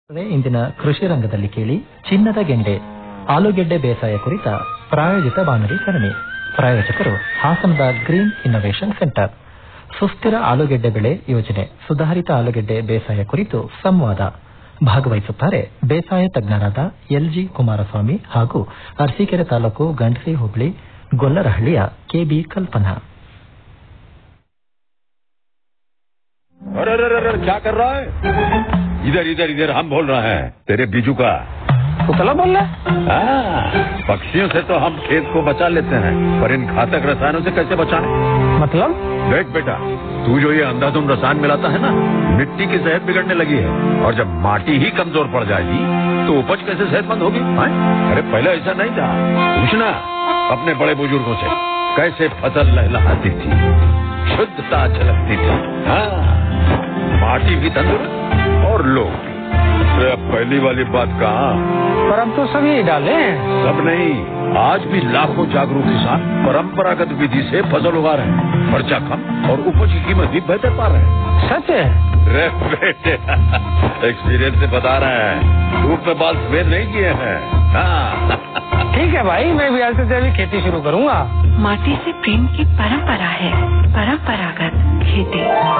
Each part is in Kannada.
ಅದೇ ಇಂದಿನ ಕೃಷಿ ರಂಗದಲ್ಲಿ ಕೇಳಿ ಚಿನ್ನದ ಗೆಂಡೆ ಆಲೂಗೆಡ್ಡೆ ಬೇಸಾಯ ಕುರಿತ ಪ್ರಾಯೋಜಿತ ಬಾನುಲಿ ಸರಣಿ ಪ್ರಾಯೋಜಕರು ಹಾಸನದ ಗ್ರೀನ್ ಇನ್ನೋವೇಷನ್ ಸೆಂಟರ್ ಸುಸ್ಥಿರ ಆಲೂಗೆಡ್ಡೆ ಬೆಳೆ ಯೋಜನೆ ಸುಧಾರಿತ ಆಲೂಗೆಡ್ಡೆ ಬೇಸಾಯ ಕುರಿತು ಸಂವಾದ ಭಾಗವಹಿಸುತ್ತಾರೆ ಬೇಸಾಯ ತಜ್ಞರಾದ ಎಲ್ಜಿ ಕುಮಾರಸ್ವಾಮಿ ಹಾಗೂ ಅರಸೀಕೆರೆ ತಾಲೂಕು ಗಂಡಸಿ ಹೋಬಳಿ ಗೊಲ್ಲರಹಳ್ಳಿಯ ಕೆಬಿ ಕಲ್ಪನಾ अरे अरे अरे अरे, क्या कर रहा है इधर इधर इधर हम बोल रहे हैं तेरे बीजू का पुतला बोल रहा हाँ, पक्षियों से तो हम खेत को बचा लेते हैं पर इन घातक रसायनों से कैसे बचाएं? मतलब देख बेटा तू जो ये अंधाधुंध रसायन मिलाता है ना मिट्टी की सेहत बिगड़ने लगी है और जब माटी ही कमजोर पड़ जाएगी तो उपज कैसे सेहतमंद होगी हाँ? अरे पहले ऐसा नहीं था पूछना अपने बड़े बुजुर्गों से कैसे फसल लहलहाती थी शुद्धता झलकती थी हाँ माटी भी तंदुरुस्त और लोग भी अरे अब पहली वाली बात कहाँ पर अब तो सभी डाले हैं सब नहीं आज भी लाखों जागरूक किसान परंपरागत विधि से फसल उगा रहे हैं खर्चा कम और उपज की कीमत भी बेहतर पा रहे हैं सच है रे बेटे एक्सपीरियंस से बता रहे हैं धूप में बाल सफेद नहीं किए हैं हाँ ठीक है भाई मैं भी आज से जैविक खेती शुरू करूंगा माटी से प्रेम की परंपरा है परंपरागत खेती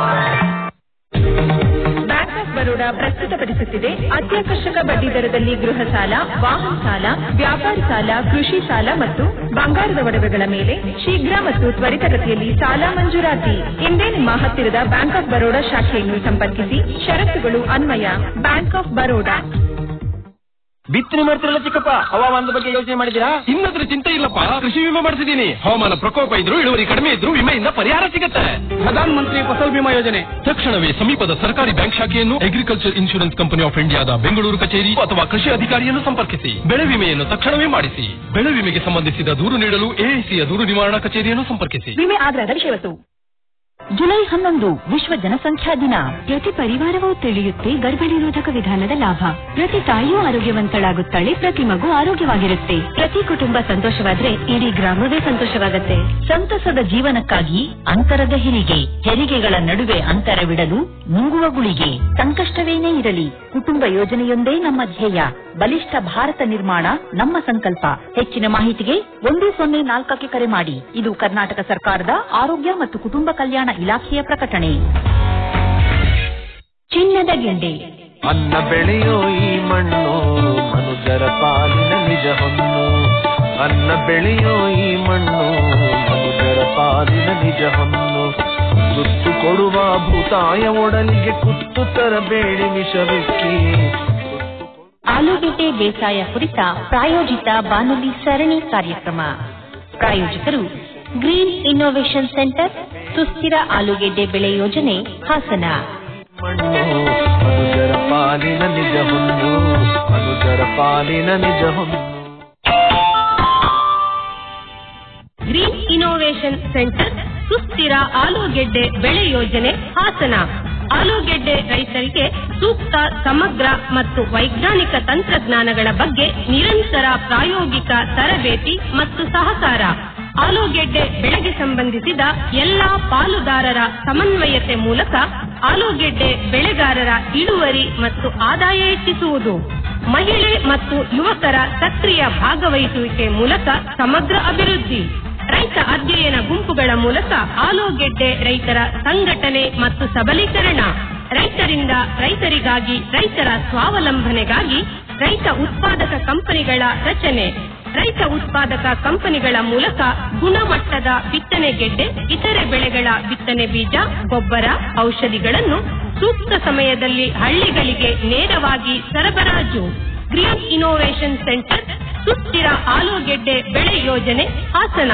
ಬ್ಯಾಂಕ್ ಆಫ್ ಬರೋಡಾ ಪ್ರಸ್ತುತಪಡಿಸುತ್ತಿದೆ ಅತ್ಯಾಕರ್ಷಕ ಬಡ್ಡಿ ದರದಲ್ಲಿ ಗೃಹ ಸಾಲ ವಾಹನ ಸಾಲ ವ್ಯಾಪಾರ ಸಾಲ ಕೃಷಿ ಸಾಲ ಮತ್ತು ಬಂಗಾರದ ಒಡವೆಗಳ ಮೇಲೆ ಶೀಘ್ರ ಮತ್ತು ತ್ವರಿತಗತಿಯಲ್ಲಿ ಸಾಲ ಮಂಜೂರಾತಿ ಇಂದೇ ನಿಮ್ಮ ಹತ್ತಿರದ ಬ್ಯಾಂಕ್ ಆಫ್ ಬರೋಡಾ ಶಾಖೆಯನ್ನು ಸಂಪರ್ಕಿಸಿ ಷರತ್ತುಗಳು ಅನ್ವಯ ಬ್ಯಾಂಕ್ ಆಫ್ ಬರೋಡಾ ಬಿತ್ತನೆ ಮಾಡ್ತಿರಲ್ಲ ಚಿಕ್ಕಪ್ಪ ಹವಾಮಾನದ ಬಗ್ಗೆ ಯೋಚನೆ ಮಾಡಿದ್ದೀರಾ ಇನ್ನದ್ರ ಚಿಂತೆ ಇಲ್ಲಪ್ಪ ಕೃಷಿ ವಿಮೆ ಮಾಡಿಸಿದೀನಿ ಹವಾಮಾನ ಪ್ರಕೋಪ ಇದ್ರು ಇಳುವರಿ ಕಡಿಮೆ ಇದ್ರು ವಿಮೆಯಿಂದ ಪರಿಹಾರ ಸಿಗುತ್ತೆ ಪ್ರಧಾನ ಮಂತ್ರಿ ಫಸಲ್ ಬಿಮಾ ಯೋಜನೆ ತಕ್ಷಣವೇ ಸಮೀಪದ ಸರ್ಕಾರಿ ಬ್ಯಾಂಕ್ ಶಾಖೆಯನ್ನು ಅಗ್ರಿಕಲ್ಚರ್ ಇನ್ಶೂರೆನ್ಸ್ ಕಂಪನಿ ಆಫ್ ಇಂಡಿಯಾದ ಬೆಂಗಳೂರು ಕಚೇರಿ ಅಥವಾ ಕೃಷಿ ಅಧಿಕಾರಿಯನ್ನು ಸಂಪರ್ಕಿಸಿ ಬೆಳೆ ವಿಮೆಯನ್ನು ತಕ್ಷಣವೇ ಮಾಡಿಸಿ ಬೆಳೆ ವಿಮೆಗೆ ಸಂಬಂಧಿಸಿದ ದೂರು ನೀಡಲು ಎಐಸಿಯ ದೂರು ನಿವಾರಣಾ ಕಚೇರಿಯನ್ನು ಸಂಪರ್ಕಿಸಿ ವಿಮೆ ಆಗ್ರಹದ ವಿಷಯವಸ್ತು ಜುಲೈ ಹನ್ನೊಂದು ವಿಶ್ವ ಜನಸಂಖ್ಯಾ ದಿನ ಪ್ರತಿ ಪರಿವಾರವೂ ತಿಳಿಯುತ್ತೆ ಗರ್ಭನಿರೋಧಕ ವಿಧಾನದ ಲಾಭ ಪ್ರತಿ ತಾಯಿಯೂ ಆರೋಗ್ಯವಂತಳಾಗುತ್ತಾಳೆ ಪ್ರತಿ ಮಗು ಆರೋಗ್ಯವಾಗಿರುತ್ತೆ ಪ್ರತಿ ಕುಟುಂಬ ಸಂತೋಷವಾದ್ರೆ ಇಡೀ ಗ್ರಾಮವೇ ಸಂತೋಷವಾಗುತ್ತೆ ಸಂತಸದ ಜೀವನಕ್ಕಾಗಿ ಅಂತರದ ಹೆರಿಗೆ ಹೆರಿಗೆಗಳ ನಡುವೆ ಅಂತರವಿಡಲು ನುಂಗುವ ಗುಳಿಗೆ ಸಂಕಷ್ಟವೇನೇ ಇರಲಿ ಕುಟುಂಬ ಯೋಜನೆಯೊಂದೇ ನಮ್ಮ ಧ್ಯೇಯ ಬಲಿಷ್ಠ ಭಾರತ ನಿರ್ಮಾಣ ನಮ್ಮ ಸಂಕಲ್ಪ ಹೆಚ್ಚಿನ ಮಾಹಿತಿಗೆ ಒಂದು ಸೊನ್ನೆ ನಾಲ್ಕಕ್ಕೆ ಕರೆ ಮಾಡಿ ಇದು ಕರ್ನಾಟಕ ಸರ್ಕಾರದ ಆರೋಗ್ಯ ಮತ್ತು ಕುಟುಂಬ ಕಲ್ಯಾಣ ಇಲಾಖೆಯ ಪ್ರಕಟಣೆ ಚಿನ್ನದ ಗೆಂಡೆ ಅನ್ನ ಬೆಳೆಯೋ ಈ ಮಣ್ಣು ಮನುಜರ ಪಾಲಿನ ನಿಜ ಹೊನ್ನು ಅನ್ನ ಬೆಳೆಯೋ ಈ ಮಣ್ಣು ಮನುಜರ ಪಾಲಿನ ನಿಜ ಹೊನ್ನು ತುತ್ತು ಕೊಡುವ ಭೂತಾಯ ಒಡಲಿಗೆ ಕುತ್ತು ತರಬೇಡಿ ವಿಷವಿಕ್ಕಿ ಆಲೂಗೆಡ್ಡೆ ಬೇಸಾಯ ಕುರಿತ ಪ್ರಾಯೋಜಿತ ಬಾನುಲಿ ಸರಣಿ ಕಾರ್ಯಕ್ರಮ ಪ್ರಾಯೋಜಕರು ಗ್ರೀನ್ ಇನ್ನೋವೇಷನ್ ಸೆಂಟರ್ ಸುಸ್ಥಿರ ಆಲೂಗೆಡ್ಡೆ ಬೆಳೆ ಯೋಜನೆ ಹಾಸನ ಮಣ್ಣು ಮನುಜರ ಪಾಲಿನ ನಿಜ ಹೊನ್ನು ಮನುಜರ ಪಾಲಿನ ನಿಜ ಹೊನ್ನು ಗ್ರೀನ್ ಇನ್ನೋವೇಷನ್ ಸೆಂಟರ್ ಸುಸ್ಥಿರ ಆಲೂಗೆಡ್ಡೆ ಬೆಳೆ ಯೋಜನೆ ಹಾಸನ ಆಲೂಗೆಡ್ಡೆ ರೈತರಿಗೆ ಸೂಕ್ತ ಸಮಗ್ರ ಮತ್ತು ವೈಜ್ಞಾನಿಕ ತಂತ್ರಜ್ಞಾನಗಳ ಬಗ್ಗೆ ನಿರಂತರ ಪ್ರಾಯೋಗಿಕ ತರಬೇತಿ ಮತ್ತು ಸಹಕಾರ ಆಲೂಗೆಡ್ಡೆ ಬೆಳೆಗೆ ಸಂಬಂಧಿಸಿದ ಎಲ್ಲಾ ಪಾಲುದಾರರ ಸಮನ್ವಯತೆ ಮೂಲಕ ಆಲೂಗೆಡ್ಡೆ ಬೆಳೆಗಾರರ ಇಳುವರಿ ಮತ್ತು ಆದಾಯ ಹೆಚ್ಚಿಸುವುದು ಮಹಿಳೆ ಮತ್ತು ಯುವಕರ ಸಕ್ರಿಯ ಭಾಗವಹಿಸುವಿಕೆ ಮೂಲಕ ಸಮಗ್ರ ಅಭಿವೃದ್ಧಿ ರೈತ ಅಧ್ಯಯನ ಗುಂಪುಗಳ ಮೂಲಕ ಆಲೂಗೆಡ್ಡೆ ರೈತರ ಸಂಘಟನೆ ಮತ್ತು ಸಬಲೀಕರಣ ರೈತರಿಂದ ರೈತರಿಗಾಗಿ ರೈತರ ಸ್ವಾವಲಂಬನೆಗಾಗಿ ರೈತ ಉತ್ಪಾದಕ ಕಂಪನಿಗಳ ರಚನೆ ರೈತ ಉತ್ಪಾದಕ ಕಂಪನಿಗಳ ಮೂಲಕ ಗುಣಮಟ್ಟದ ಬಿತ್ತನೆ ಗೆಡ್ಡೆ ಇತರೆ ಬೆಳೆಗಳ ಬಿತ್ತನೆ ಬೀಜ ಗೊಬ್ಬರ ಔಷಧಿಗಳನ್ನು ಸೂಕ್ತ ಸಮಯದಲ್ಲಿ ಹಳ್ಳಿಗಳಿಗೆ ನೇರವಾಗಿ ಸರಬರಾಜು ಗ್ರೀನ್ ಇನ್ನೋವೇಷನ್ ಸೆಂಟರ್ ಸುಸ್ಥಿರ ಆಲೂಗೆಡ್ಡೆ ಬೆಳೆ ಯೋಜನೆ ಹಾಸನ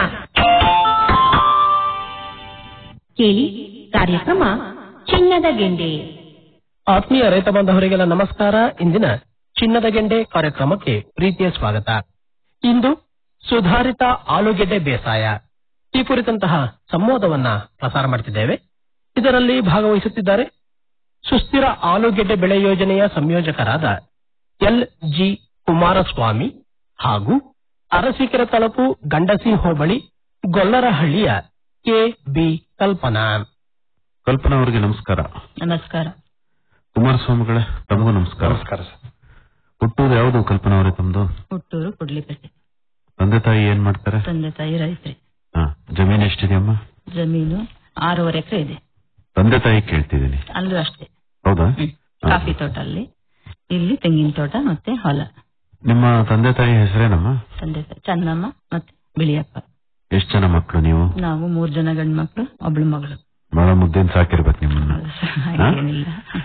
ಕೇಳಿ ಕಾರ್ಯಕ್ರಮ ಚಿನ್ನದ ಗೆಂಡೆ ಆತ್ಮೀಯ ರೈತ ಬಾಂಧವರಿಗೆಲ್ಲ ನಮಸ್ಕಾರ ಇಂದಿನ ಚಿನ್ನದ ಗೆಂಡೆ ಕಾರ್ಯಕ್ರಮಕ್ಕೆ ಪ್ರೀತಿಯ ಸ್ವಾಗತ ಇಂದು ಸುಧಾರಿತ ಆಲೂಗೆಡ್ಡೆ ಬೇಸಾಯ ಈ ಕುರಿತಂತಹ ಸಂವಾದವನ್ನ ಪ್ರಸಾರ ಮಾಡುತ್ತಿದ್ದೇವೆ ಇದರಲ್ಲಿ ಭಾಗವಹಿಸುತ್ತಿದ್ದಾರೆ ಸುಸ್ಥಿರ ಆಲೂಗೆಡ್ಡೆ ಬೆಳೆ ಯೋಜನೆಯ ಸಂಯೋಜಕರಾದ ಎಲ್ ಜಿ ಕುಮಾರಸ್ವಾಮಿ ಹಾಗೂ ಅರಸೀಕೆರೆ ತಾಲೂಕು ಗಂಡಸಿ ಹೋಬಳಿ ಗೊಲ್ಲರಹಳ್ಳಿಯ ಕೆ ಬಿ ಕಲ್ಪನಾ ಕಲ್ಪನಾ ಅವರಿಗೆ ನಮಸ್ಕಾರ ನಮಸ್ಕಾರ ಕುಮಾರಸ್ವಾಮಿಗಳೇ ತಮಗೂ ನಮಸ್ಕಾರ ನಮಸ್ಕಾರ ಸರ್ ಹುಟ್ಟೂರು ಯಾವುದು ಕಲ್ಪನಾ ಅವರೇ ತಮ್ದು ಹುಟ್ಟೂರು ಕುಡ್ಲಿಪೇಟೆ ತಂದೆ ತಾಯಿ ಏನ್ ಮಾಡ್ತಾರೆ ತಂದೆ ತಾಯಿ ರೈತರಿ ಹಾ ಜಮೀನ್ ಎಷ್ಟಿದೆಯಮ್ಮ ಜಮೀನು ಆರೂವರೆ ಎಕರೆ ಇದೆ ತಂದೆ ತಾಯಿ ಕೇಳ್ತಿದ್ದೀನಿ ಅಲ್ಲೂ ಅಷ್ಟೇ ಹೌದಾ ಕಾಫಿ ತೋಟ ಅಲ್ಲಿ ಇಲ್ಲಿ ತೆಂಗಿನ ತೋಟ ಮತ್ತೆ ಹೊಲ ನಿಮ್ಮ ತಂದೆ ತಾಯಿ ಹೆಸರೇನಮ್ಮ ತಂದೆ ತಾಯಿ ಚನ್ನಮ್ಮ ಮತ್ತೆ ಬಿಳಿಯಪ್ಪ ಎಷ್ಟ್ ಜನ ಮಕ್ಕಳು ನೀವು ನಾವು ಮೂರ್ ಜನ ಗಂಡು ಮಕ್ಕಳು ಒಬ್ಳು ಮಗಳು ಬಹಳ ಮುದ್ದೇನ್ ಸಾಕಿರ್ಬೇಕು ನಿಮ್ಮನ್ನ ಹಾ? ಏನಿಲ್ಲ